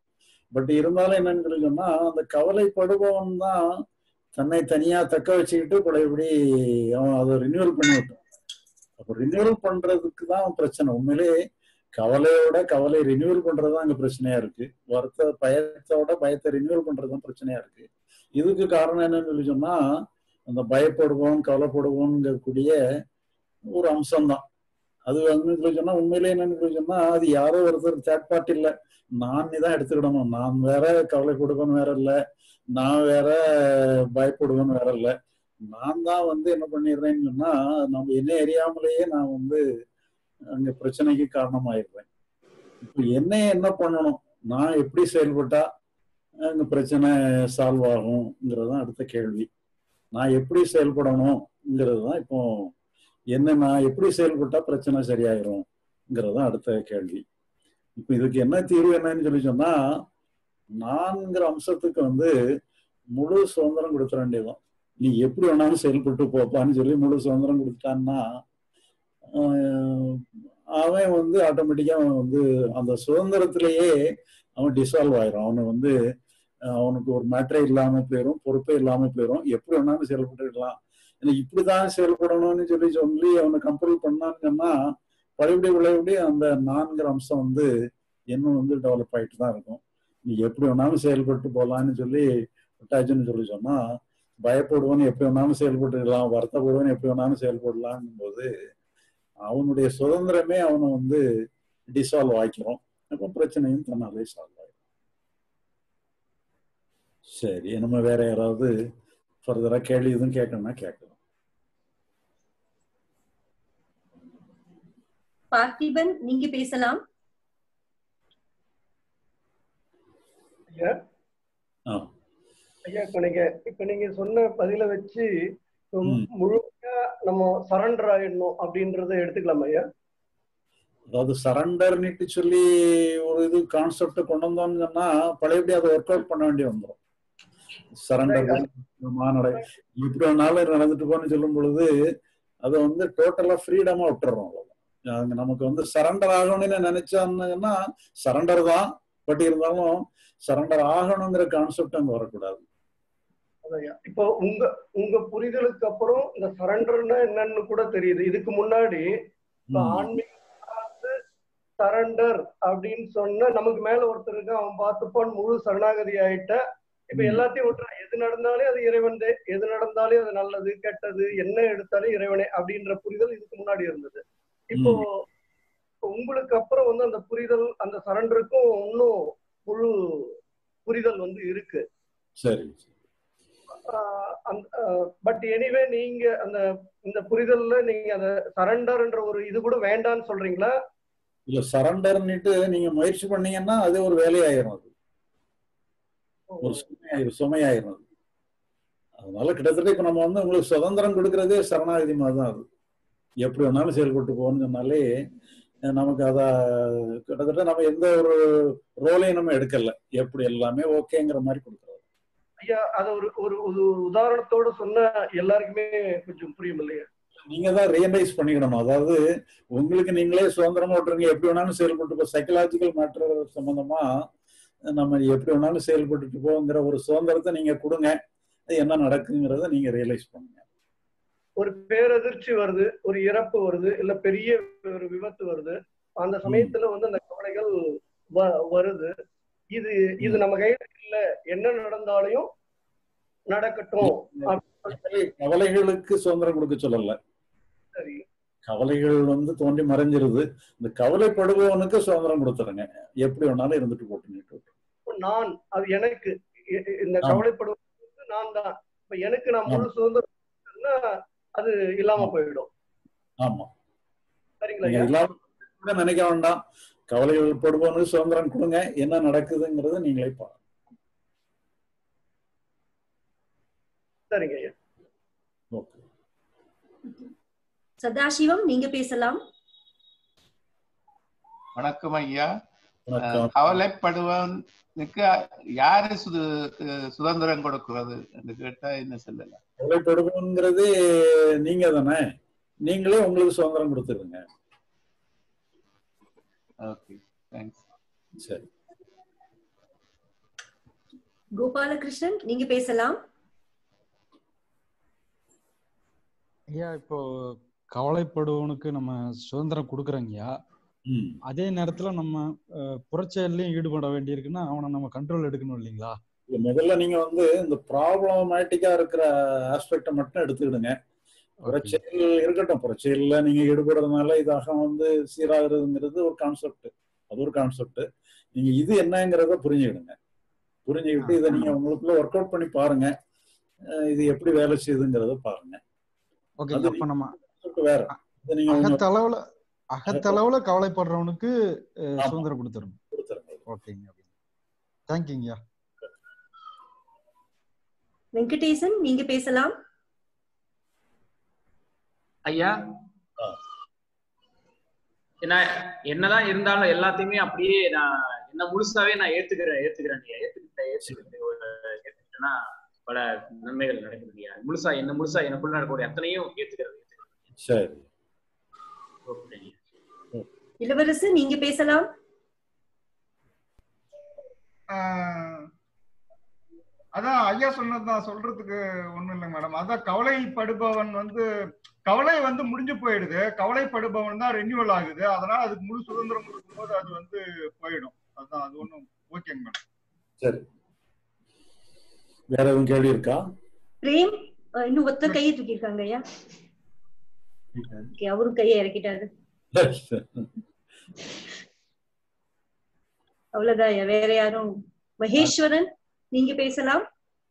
பட் இருந்தாலும் என்னன்னு சொல்லி சொன்னா அந்த கவலைப்படுபவன் தான் தன்னை தனியா தக்க வச்சுக்கிட்டு பழையபடி அவன் அதை ரினியூவல் பண்ணி விட்டான் அப்போ ரினியூவல் பண்றதுக்கு தான் பிரச்சனை உண்மையிலே கவலையோட கவலை ரினியூவல் பண்றதுதான் அங்க பிரச்சனையா இருக்கு வருத்த பயத்தோட பயத்தை ரினியூவல் பண்றதுதான் பிரச்சனையா இருக்கு இதுக்கு காரணம் என்னன்னு சொல்லி சொன்னா அந்த பயப்படுவோம் கவலைப்படுவோம்ங்கக்கூடிய ஒரு அம்சம்தான் அது வந்து சொல்லி சொன்னா உண்மையிலே என்னன்னு சொல்லி சொன்னா அது யாரோ ஒருத்தர் தேர்ட் பார்ட்டி இல்ல நான் தான் எடுத்துக்கிடணும் நான் வேற கவலைப்படுவேன் வேற இல்ல நான் வேற பயப்படுவேன் வேற இல்ல நான் தான் வந்து என்ன பண்ணிடுறேன்னு சொன்னா நம்ம என்ன அறியாமலேயே நான் வந்து அங்க பிரச்சனைக்கு காரணமாயிடுறேன் இப்போ என்ன என்ன பண்ணணும் நான் எப்படி செயல்பட்டா அங்க பிரச்சனை சால்வ் ஆகுங்கிறது தான் அடுத்த கேள்வி நான் எப்படி செயல்படணுங்கிறது தான் இப்போ என்ன நான் எப்படி செயல்பட்டா பிரச்சனை சரியாயிரும்ங்கிறது தான் அடுத்த கேள்வி இப்போ இதுக்கு என்ன தீர்வு என்னன்னு சொல்லி சொன்னா நான்கிற அம்சத்துக்கு வந்து முழு சுதந்திரம் கொடுத்துட வேண்டியதுதான் நீ எப்படி வேணாலும் செயல்பட்டு போப்பான்னு சொல்லி முழு சுதந்திரம் கொடுத்துட்டான்னா ஆஹ் அவன் வந்து ஆட்டோமேட்டிக்கா அவன் வந்து அந்த சுதந்திரத்திலேயே அவன் டிசால்வ் ஆயிரும் அவனை வந்து அஹ் அவனுக்கு ஒரு மேட்டரே இல்லாம போயிரும் பொறுப்பே இல்லாம போயிரும் எப்படி வேணாலும் செயல்பட்டுக்கலாம் ஏன்னா இப்படிதான் செயல்படணும்னு சொல்லி சொல்லி அவனை கம்பல் பண்ணான்னு சொன்னா பழையபடி விளையபடி அந்த நான்கிற அம்சம் வந்து இன்னும் வந்து டெவலப் ஆயிட்டு தான் இருக்கும் நீ எப்படி வேணாலும் செயல்பட்டு போலான்னு சொல்லி விட்டாச்சுன்னு சொல்லி சொன்னா பயப்படுவன் எப்படி வேணாலும் செயல்பட்டுக்கலாம் வருத்தப்படுவன் எப்படி வேணாலும் செயல்படலாங்கும் போது அவனுடைய சுதந்திரமே அவனை வந்து டிசால்வ் ஆக்கிறோம் அப்போ பிரச்சனையும் தன்னாலே சால்வ் ஆயிடும் சரி நம்ம வேற யாராவது ஃபர்தரா கேள்வி எதுவும் கேட்கணும்னா கேட்கலாம் பார்த்திபன் நீங்க பேசலாம் ஐயா ஆ ஐயா இப்ப நீங்க இப்ப நீங்க சொன்ன பதில வச்சு இப்ப முழுமையா நம்ம சரண்டர் ஆயிடணும் அப்படின்றத எடுத்துக்கலாம் ஐயா அதாவது சரண்டர்னிட்டு சொல்லி ஒரு இது கான்செப்ட் கொண்டு வந்தோம்னு சொன்னா பழையபடி அதை ஒர்க் அவுட் பண்ண வேண்டி வந்துடும் சரண்டர் மாநடை இப்படி வேணாலும் நடந்துட்டு போன்னு சொல்லும் பொழுது அதை வந்து டோட்டலா ஃப்ரீடமா விட்டுறோம் அவ்வளவுதான் அங்க நமக்கு வந்து சரண்டர் ஆகணும்னு நினைச்சாங்கன்னா சரண்டர் தான் பட் இருந்தாலும் சரண்டர் ஆகணுங்கிற கான்செப்ட் அங்க வரக்கூடாது அதையா இப்போ உங்க உங்க புரிதலுக்கு அப்புறம் இந்த சரண்டர்னா என்னன்னு கூட தெரியுது இதுக்கு முன்னாடி இப்ப ஆன்மீக சரண்டர் அப்படின்னு சொன்னா நமக்கு மேல ஒருத்தர் இருக்கு அவன் பார்த்துப்பான் முழு சரணாகதி ஆயிட்ட இப்ப எல்லாத்தையும் விட்டுறான் எது நடந்தாலே அது இறைவன் எது நடந்தாலே அது நல்லது கெட்டது என்ன எடுத்தாலும் இறைவனே அப்படின்ற புரிதல் இதுக்கு முன்னாடி இருந்தது இப்போ உங்களுக்கு அப்புறம் வந்து அந்த புரிதல் அந்த சரண்டருக்கும் இன்னும் முழு புரிதல் வந்து இருக்கு சரி பட் எனிவே நீங்க அந்த இந்த புரிதல்ல நீங்க அந்த சரண்டர்ன்ற ஒரு இது கூட வேண்டாம்னு சொல்றீங்களா இல்ல சரண்டர்ன்னுட்டு நீங்க முயற்சி பண்ணீங்கன்னா அது ஒரு வேலையாயிரும் அது ஒரு சுமையாயிரும் சுமையாயிரும் அது அதனால கிட்டத்தட்ட இப்ப நம்ம வந்து உங்களுக்கு சுதந்திரம் கொடுக்கறதே சரணாகதி மாதிரி தான் அது எப்படி வேணாலும் செயல்பட்டு போகணும்னு சொன்னாலே நமக்கு அத கிட்டத்தட்ட நம்ம எந்த ஒரு ரோலையும் நம்ம எடுக்கல எப்படி எல்லாமே ஓகேங்கிற மாதிரி கொடுக்குறோம் ஐயா அத ஒரு ஒரு ஒரு உதாரணத்தோட சொன்ன எல்லாருக்குமே கொஞ்சம் புரியும் இல்லையா நீங்க தான் ரியலைஸ் பண்ணிக்கணும் அதாவது உங்களுக்கு நீங்களே சுதந்திரமா விட்டுருங்க எப்படி வேணாலும் செயல்பட்டு போ சைக்கலாஜிக்கல் மேட்டர் சம்பந்தமா நம்ம எப்படி வேணாலும் செயல்பட்டுட்டு போங்கிற ஒரு சுதந்திரத்தை நீங்க கொடுங்க என்ன நடக்குங்கிறத நீங்க ரியலைஸ் பண்ணுங்க ஒரு பேரதிர்ச்சி வருது ஒரு இறப்பு வருது இல்ல பெரிய ஒரு விபத்து வருது அந்த சமயத்துல வந்து அந்த கவலைகள் வருது இது இது நம்ம கையில இல்ல என்ன நடந்தாலையும் நடக்கட்டும் கவலைகளுக்கு சுதந்திரம் கொடுக்க சொல்லல சரி கவலைகள் வந்து தோண்டி மறைஞ்சிருது இந்த கவலைப்படுபவனுக்கு சுதந்திரம் கொடுத்துருங்க எப்படி வேணாலும் இருந்துட்டு போட்டு நான் அது எனக்கு இந்த கவலைப்படுவது நான் தான் இப்ப எனக்கு நான் முழு சுதந்திரம் அது இல்லாம போயிடும் ஆமா சரிங்களா இல்லாம நினைக்க வேண்டாம் கவலைகள் படுபவனுக்கு சுதந்திரம் கொடுங்க என்ன நடக்குதுங்கிறத நீங்களே பாருங்க சரிங்க ஐயா ஓகே சதாசிவம் நீங்க பேசலாம் வணக்கம் ஐயா கவலைப்படுவனுக்கு யாரு சுது சுதந்திரம் கொடுக்கிறது என்று கேட்டா என்ன சொல்லலாம் கவலைப்படுவோங்கிறது நீங்க தானே நீங்களே உங்களுக்கு சுதந்திரம் கொடுத்துருங்க ஓகே தேங்க்ஸ் சரி கோபாலகிருஷ்ணன் நீங்க பேசலாம் ஐயா இப்போ கவலைப்படுவனுக்கு நம்ம சுதந்திரம் கொடுக்குறோங்கய்யா அதே நேரத்துல நம்ம அஹ், புறச்செயல்லையும் ஈடுபட வேண்டியிருக்குன்னா அவனை நம்ம கண்ட்ரோல் எடுக்கணும் இல்லைங்களா இல்ல, முதல்ல நீங்க வந்து இந்த ப்ராப்ளமேட்டிக்கா இருக்கிற ஆஸ்பெக்ட மட்டும் எடுத்துக்கிடுங்க புறச்செயல் இருக்கட்டும் புறச்செயல்ல நீங்க ஈடுபடுறதுனால இதாக வந்து சீராகிறதுங்கிறது ஒரு கான்செப்ட் அது ஒரு கான்செப்ட் நீங்க இது என்னங்கிறத புரிஞ்சுக்கிடுங்க புரிஞ்சுக்கிட்டு இதை நீங்க உங்களுக்குள்ள ஒர்க் அவுட் பண்ணி பாருங்க அஹ் இது எப்படி வேலை செய்யுதுங்கிறத பாருங்க ஓகே அது அப்ப நம்ம concept வேற இதை நீங்க உங்க- அகத்தளவுல அகத்தளவுல கவலைப்படுறவனுக்கு அஹ், ஆமா. சுதந்திரம் கொடுத்துருங்க ஓகேங்க தேங்க்யூங்கய்யா வெங்கடேசன் நீங்க பேசலாம் ஐயா என்ன என்னதான் இருந்தாலும் எல்லாத்தையுமே அப்படியே நான் என்ன முழுசாவே நான் ஏத்துக்கிறேன் ஏத்துக்கிறேன் ஐயா ஏத்துக்கிட்டேன் ஏத்துக்கிட்டு ஒரு ஏத்துக்கிட்டேன்னா பல நன்மைகள் நடக்குது ஐயா முழுசா என்ன முழுசா எனக்குள்ள நடக்கக்கூடிய அத்தனையும் ஏத்துக்கிறது சரி ஓகே ஐயா. இளவரசு நீங்க பேசலாம் ஆஹ் அதான் ஐயா சொன்னதுதான் சொல்றதுக்கு ஒண்ணும் இல்லைங்க மேடம் அதான் கவலைப்படுபவன் வந்து கவலை வந்து முடிஞ்சு போயிடுது கவலைப்படுபவன் தான் ரெனியூவல் ஆகுது அதனால அதுக்கு முழு சுதந்திரம் கொடுக்கும்போது அது வந்து போயிடும் அதான் அது ஒண்ணும் ஓகேங்க மேடம் சரி வேற எதுவும் கேள்வி இருக்கா பிரேம் அஹ், இன்னும் ஒத்த கையை தூக்கியிருக்காங்க ஐயா Okay, அவரும் கையை இறக்கிட்டாரு அவ்வளவுதான் ஐயா வேற யாரும் மகேஸ்வரன் நீங்க பேசலாம்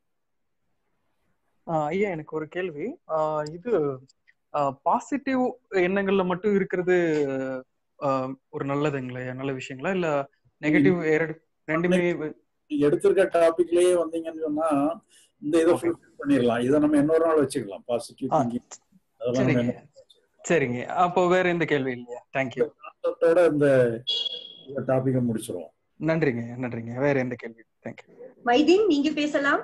ஆஹ் ஐயா எனக்கு ஒரு கேள்வி ஆஹ் இது பாசிட்டிவ் எண்ணங்கள்ல மட்டும் இருக்கிறது ஆஹ் ஒரு நல்லதுங்களா ஐயா? நல்ல விஷயங்களா இல்ல நெகட்டிவ் ரெண்டுமே நீங்க எடுத்திருக்க டாபிக்லயே வந்தீங்கன்னு சொன்னா இந்த இதை ஃபுல்ஃபில் பண்ணிடலாம் இதை நம்ம இன்னொரு நாள் வச்சுக்கலாம் பாசிட்டிவ் திங்கிங் அதெல்லாம் நம்ம சரிங்க சரிங்க அப்போ வேற எந்த கேள்வி இல்லையா தேங்க்யூ கான்செப்டோட இந்த டாபிக்கை முடிச்சிருவோம் நன்றிங்க நன்றிங்க வேற எந்த கேள்வி தேங்க்யூ மைதீன் நீங்க பேசலாம்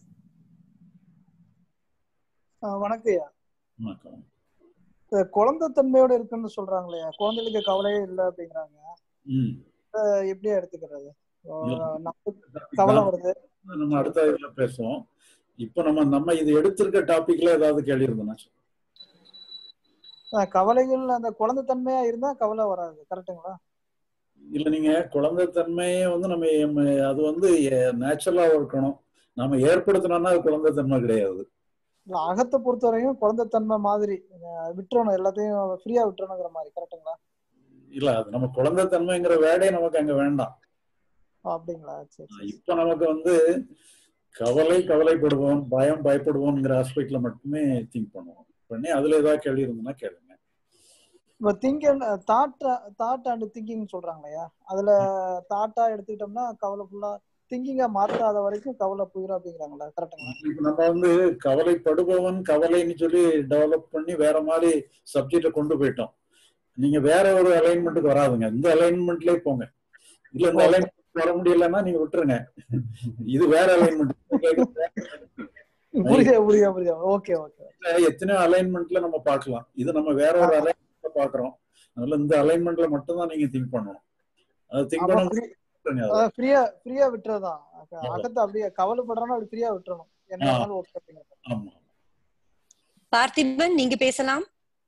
வணக்கம் ஐயா வணக்கம் இந்த குழந்தைத்தன்மையோட இருக்குன்னு சொல்றாங்களே குழந்தைகளுக்கு கவலையே இல்லை அப்படிங்கிறாங்க ம் இத எப்படியா எடுத்துக்கிறது அஹ் நமக்கு கவலை வருது நம்ம அடுத்த இதுல பேசுவோம் இப்போ நம்ம நம்ம இது எடுத்திருக்க டாபிக்ல ஏதாவது கேள்வி இருந்ததுன்னா சொல்லுங்க. அஹ் கவலைகள் அந்த குழந்தைத்தன்மையா இருந்தா கவலை வராது கரெக்ட்டுங்களா இல்ல நீங்க குழந்தைத்தன்மையே வந்து நம்ம எம்- அது வந்து நேச்சுரலா இருக்கணும் நாம ஏற்படுத்தினோம்னா அது குழந்தைத்தன்மை கிடையாது இல்ல அகத்தை பொறுத்தவரையும் குழந்தைத்தன்மை மாதிரி அஹ் விட்டுறணும் எல்லாத்தையும் ஃப்ரீயா விட்டுறணுங்கிற மாதிரி கரெக்ட்டுங்களா இல்ல அது நம்ம குழந்தைத்தன்மைங்கிற வேடே நமக்கு அங்க வேண்டாம் அப்படிங்களா சரி சரி இப்ப நமக்கு வந்து கவலை கவலைப்படுவோம் பயம் பயப்படுவோம்ங்கிற ஆஸ்பெக்ட்ல மட்டுமே திங்க் பண்ணுவோம் பண்ணி அதுல ஏதாவது கேள்வி இருந்ததுன்னா கேளுங்க இப்போ think thought thought and thinking சொல்றாங்களையா அதுல தாட்டா எடுத்துக்கிட்டோம்னா கவலை ஃபுல்லா திங்கிங்கா மாத்தாத வரைக்கும் கவலை போயிடும் அப்படிங்கிறாங்களா கரெக்ட்டுங்களா இப்ப நம்ம வந்து கவலைப்படுபவன் கவலைன்னு சொல்லி டெவலப் பண்ணி வேற மாதிரி சப்ஜெக்ட கொண்டு போயிட்டோம் நீங்க வேற ஒரு அலைன்மெண்ட்டுக்கு வராதுங்க இந்த அலைன்மெண்ட்லயே போங்க இல்ல இந்த அலைன்மெண்ட் வர முடியலன்னா நீங்க விட்டுருங்க இது வேற அலைன்மெண்ட் புரியுது புரியுது புரியுது ஓகே ஓகே எத்தனையோ அலைன்மெண்ட்ல நம்ம பார்க்கலாம் இது நம்ம வேற ஒரு அலைன்மெண்ட்ல பாக்குறோம் அதனால இந்த அலைன்மெண்ட்ல மட்டும் தான் நீங்க திங்க் பண்ணணும் அது திங்க் ஆமா பண்ண free- விட்டுருங்க அதை. அதான் ஃப்ரீயா ஃப்ரீயா விட்டுறதுதான் அக- அகத்தை அப்படியே கவலைப்படுறோம்னா அப்படி ஃப்ரீயா விட்டுறணும் என்ன ஆ. வேணாலும் ஓகே அப்படிங்கிறது ஆமா பார்த்திபன் நீங்க பேசலாம்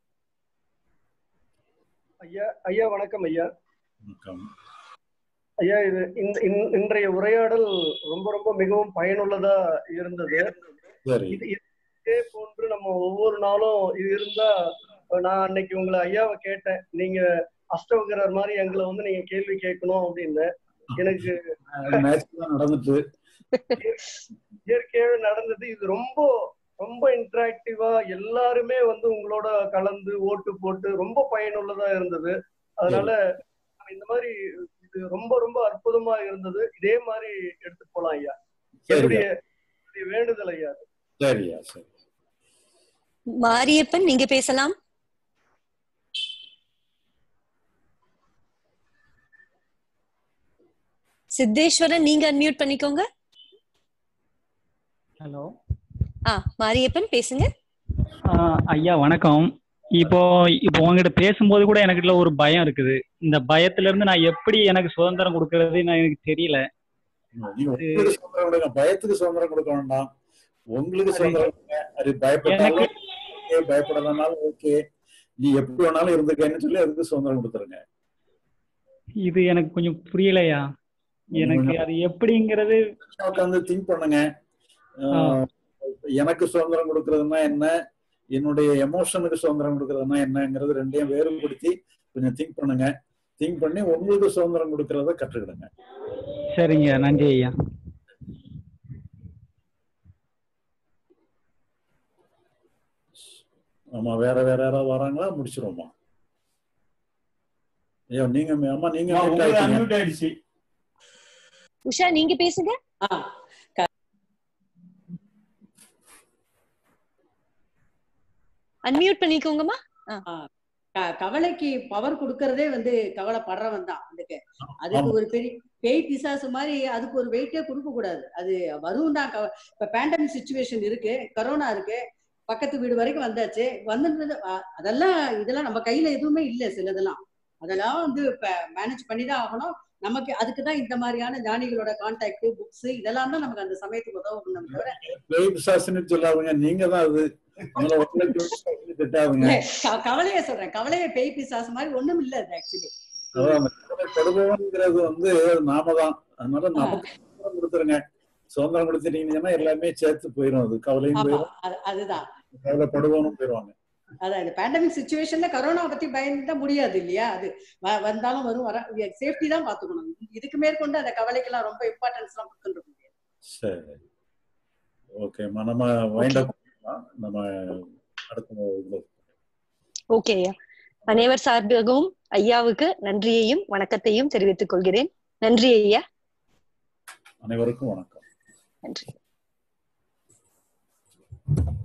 ஐயா ஐயா வணக்கம் ஐயா வணக்கம் ஐயா இது இந்த இன்- இன்றைய உரையாடல் ரொம்ப ரொம்ப மிகவும் பயனுள்ளதா இருந்தது சரி இது இதே போன்று நம்ம ஒவ்வொரு நாளும் இது இருந்தா நான் அன்னைக்கு உங்களை ஐயாவை கேட்டேன் நீங்க அஷ்டவகரர் மாதிரி எங்களை வந்து நீங்க கேள்வி கேட்கணும் அப்படின்னு எனக்கு நேச்சுரலா நடந்துட்டு இயற்கையாவே நடந்தது இது ரொம்ப ரொம்ப இன்டராக்டிவா எல்லாருமே வந்து உங்களோட கலந்து ஓட்டு போட்டு ரொம்ப பயனுள்ளதா இருந்தது அதனால இந்த மாதிரி இது ரொம்ப ரொம்ப அற்புதமா இருந்தது இதே மாதிரி எடுத்து போலாம் ஐயா சரிங்க. என்னுடைய என்னுடைய வேண்டுதல் ஐயா அது. சரியா சரி மாரியப்பன் நீங்க பேசலாம் சித்தேஸ்வரன் நீங்க அன்மியூட் பண்ணிக்கோங்க ஹலோ ஆ மாரியப்பன் பேசுங்க ஐயா வணக்கம் இப்போ இப்போ உங்ககிட்ட பேசும்போது கூட எனக்குள்ள ஒரு பயம் இருக்குது இந்த பயத்துல இருந்து நான் எப்படி எனக்கு சுதந்திரம் கொடுக்கறது நான் எனக்கு தெரியல நீங்க உங்களுக்கு சுதந்திரம் கொடுங்க பயத்துக்கு சுதந்திரம் கொடுக்க வேண்டாம் உங்களுக்கு சுதந்திரம் கொடுங்க அது பயப்பட்டாலும் okay, பயப்படலனாலும் ஓகே நீ எப்படி வேணாலும் இருந்துக்கன்னு சொல்லி அதுக்கு சுதந்திரம் கொடுத்துருங்க இது எனக்கு கொஞ்சம் புரியலையா எனக்கு அது எப்படிங்கிறது உட்காந்து திங்க் பண்ணுங்க அஹ், எனக்கு சுதந்திரம் கொடுக்கறதுன்னா என்ன என்னுடைய எமோஷனுக்கு சுதந்திரம் கொடுக்கறதுன்னா என்னங்கிறது ரெண்டையும் வேறுபடுத்தி கொஞ்சம் திங்க் பண்ணுங்க திங்க் பண்ணி உங்களுக்கு சுதந்திரம் கொடுக்கறத கற்றுக்கிடுங்க சரிங்க நன்றி ஐயா ஆமா வேற வேற யாராவது வராங்களா முடிச்சிருவோமா ஐயோ நீங்க அம்மா நீங்க அம்மா, mute உங்களுக்கு ஆயிட்டீங்க. unmute ஆயிடுச்சு உஷா நீங்க பேசுங்க அன்மியூட் பண்ணிக்கோங்கம்மா ஆ, க- கவலைக்கு பவர் கொடுக்கறதே வந்து கவலைப்படுறவன் தான் அதுக்கு அதுக்கு ஒரு பெரிய பேய் பிசாசு மாதிரி அதுக்கு ஒரு வெயிட்டே கொடுக்க கூடாது அது வரும் தான் கவ- இப்ப பேண்டமிக் சுச்சுவேஷன் இருக்கு கரோனா இருக்கு பக்கத்து வீடு வரைக்கும் வந்தாச்சு வந்துருந்தது அ- அதெல்லாம் இதெல்லாம் நம்ம கையில எதுவுமே இல்லை சிலதெல்லாம் அதெல்லாம் வந்து மேனேஜ் பண்ணி தான் ஆகணும் நமக்கு அதுக்கு தான் இந்த மாதிரியான ஞானிகளோட கான்டாக்ட் புக்ஸ் இதெல்லாம் தான் நமக்கு அந்த சமயத்துக்கு உதவும் நம்ம தவிர பேய் பிசாசுன்னு சொல்லாதுங்க நீங்க தான் அது உங்களை உங்களை பிசாசுன்னு திட்டாதுங்க இல்ல, க- கவலைய சொல்றேன் கவலைய பேய் பிசாசு மாதிரி ஒண்ணும் இல்ல அது ஆக்சுவலி அதான் அந்த கவலைப்படுபவன்ங்கிறது வந்து நாம தான் அதனால நமக்கு சுதந்திரம் கொடுத்துருங்க சுதந்திரம் கொடுத்துட்டீங்கன்னா எல்லாமே சேர்த்து போயிடும் அது கவலையும் ஆமா போயிடும் அது- அதுதான் கவலைப்படுபவனும் போயிடுவாங்க அதான் இந்த பேண்டமிக் சுச்சுவேஷன்ல கரோனா பத்தி பயந்துட்டா முடியாது இல்லையா அது வ- வந்தாலும் வரும் வர சேஃப்டி தான் பாத்துக்கணும் இதுக்கு மேற்கொண்டு அந்த கவலைக்கெல்லாம் ரொம்ப இம்பார்ட்டன்ஸ் எல்லாம் கொடுத்துட்டு முடியாது சரி ஓகேம்மா நம்ம வைண்ட் அப் நம்ம அடுத்த இதுல ஓகே ஐயா அனைவர் சார்பாகவும் ஐயாவுக்கு நன்றியையும் வணக்கத்தையும் தெரிவித்துக் கொள்கிறேன் நன்றி ஐயா அனைவருக்கும் வணக்கம் நன்றி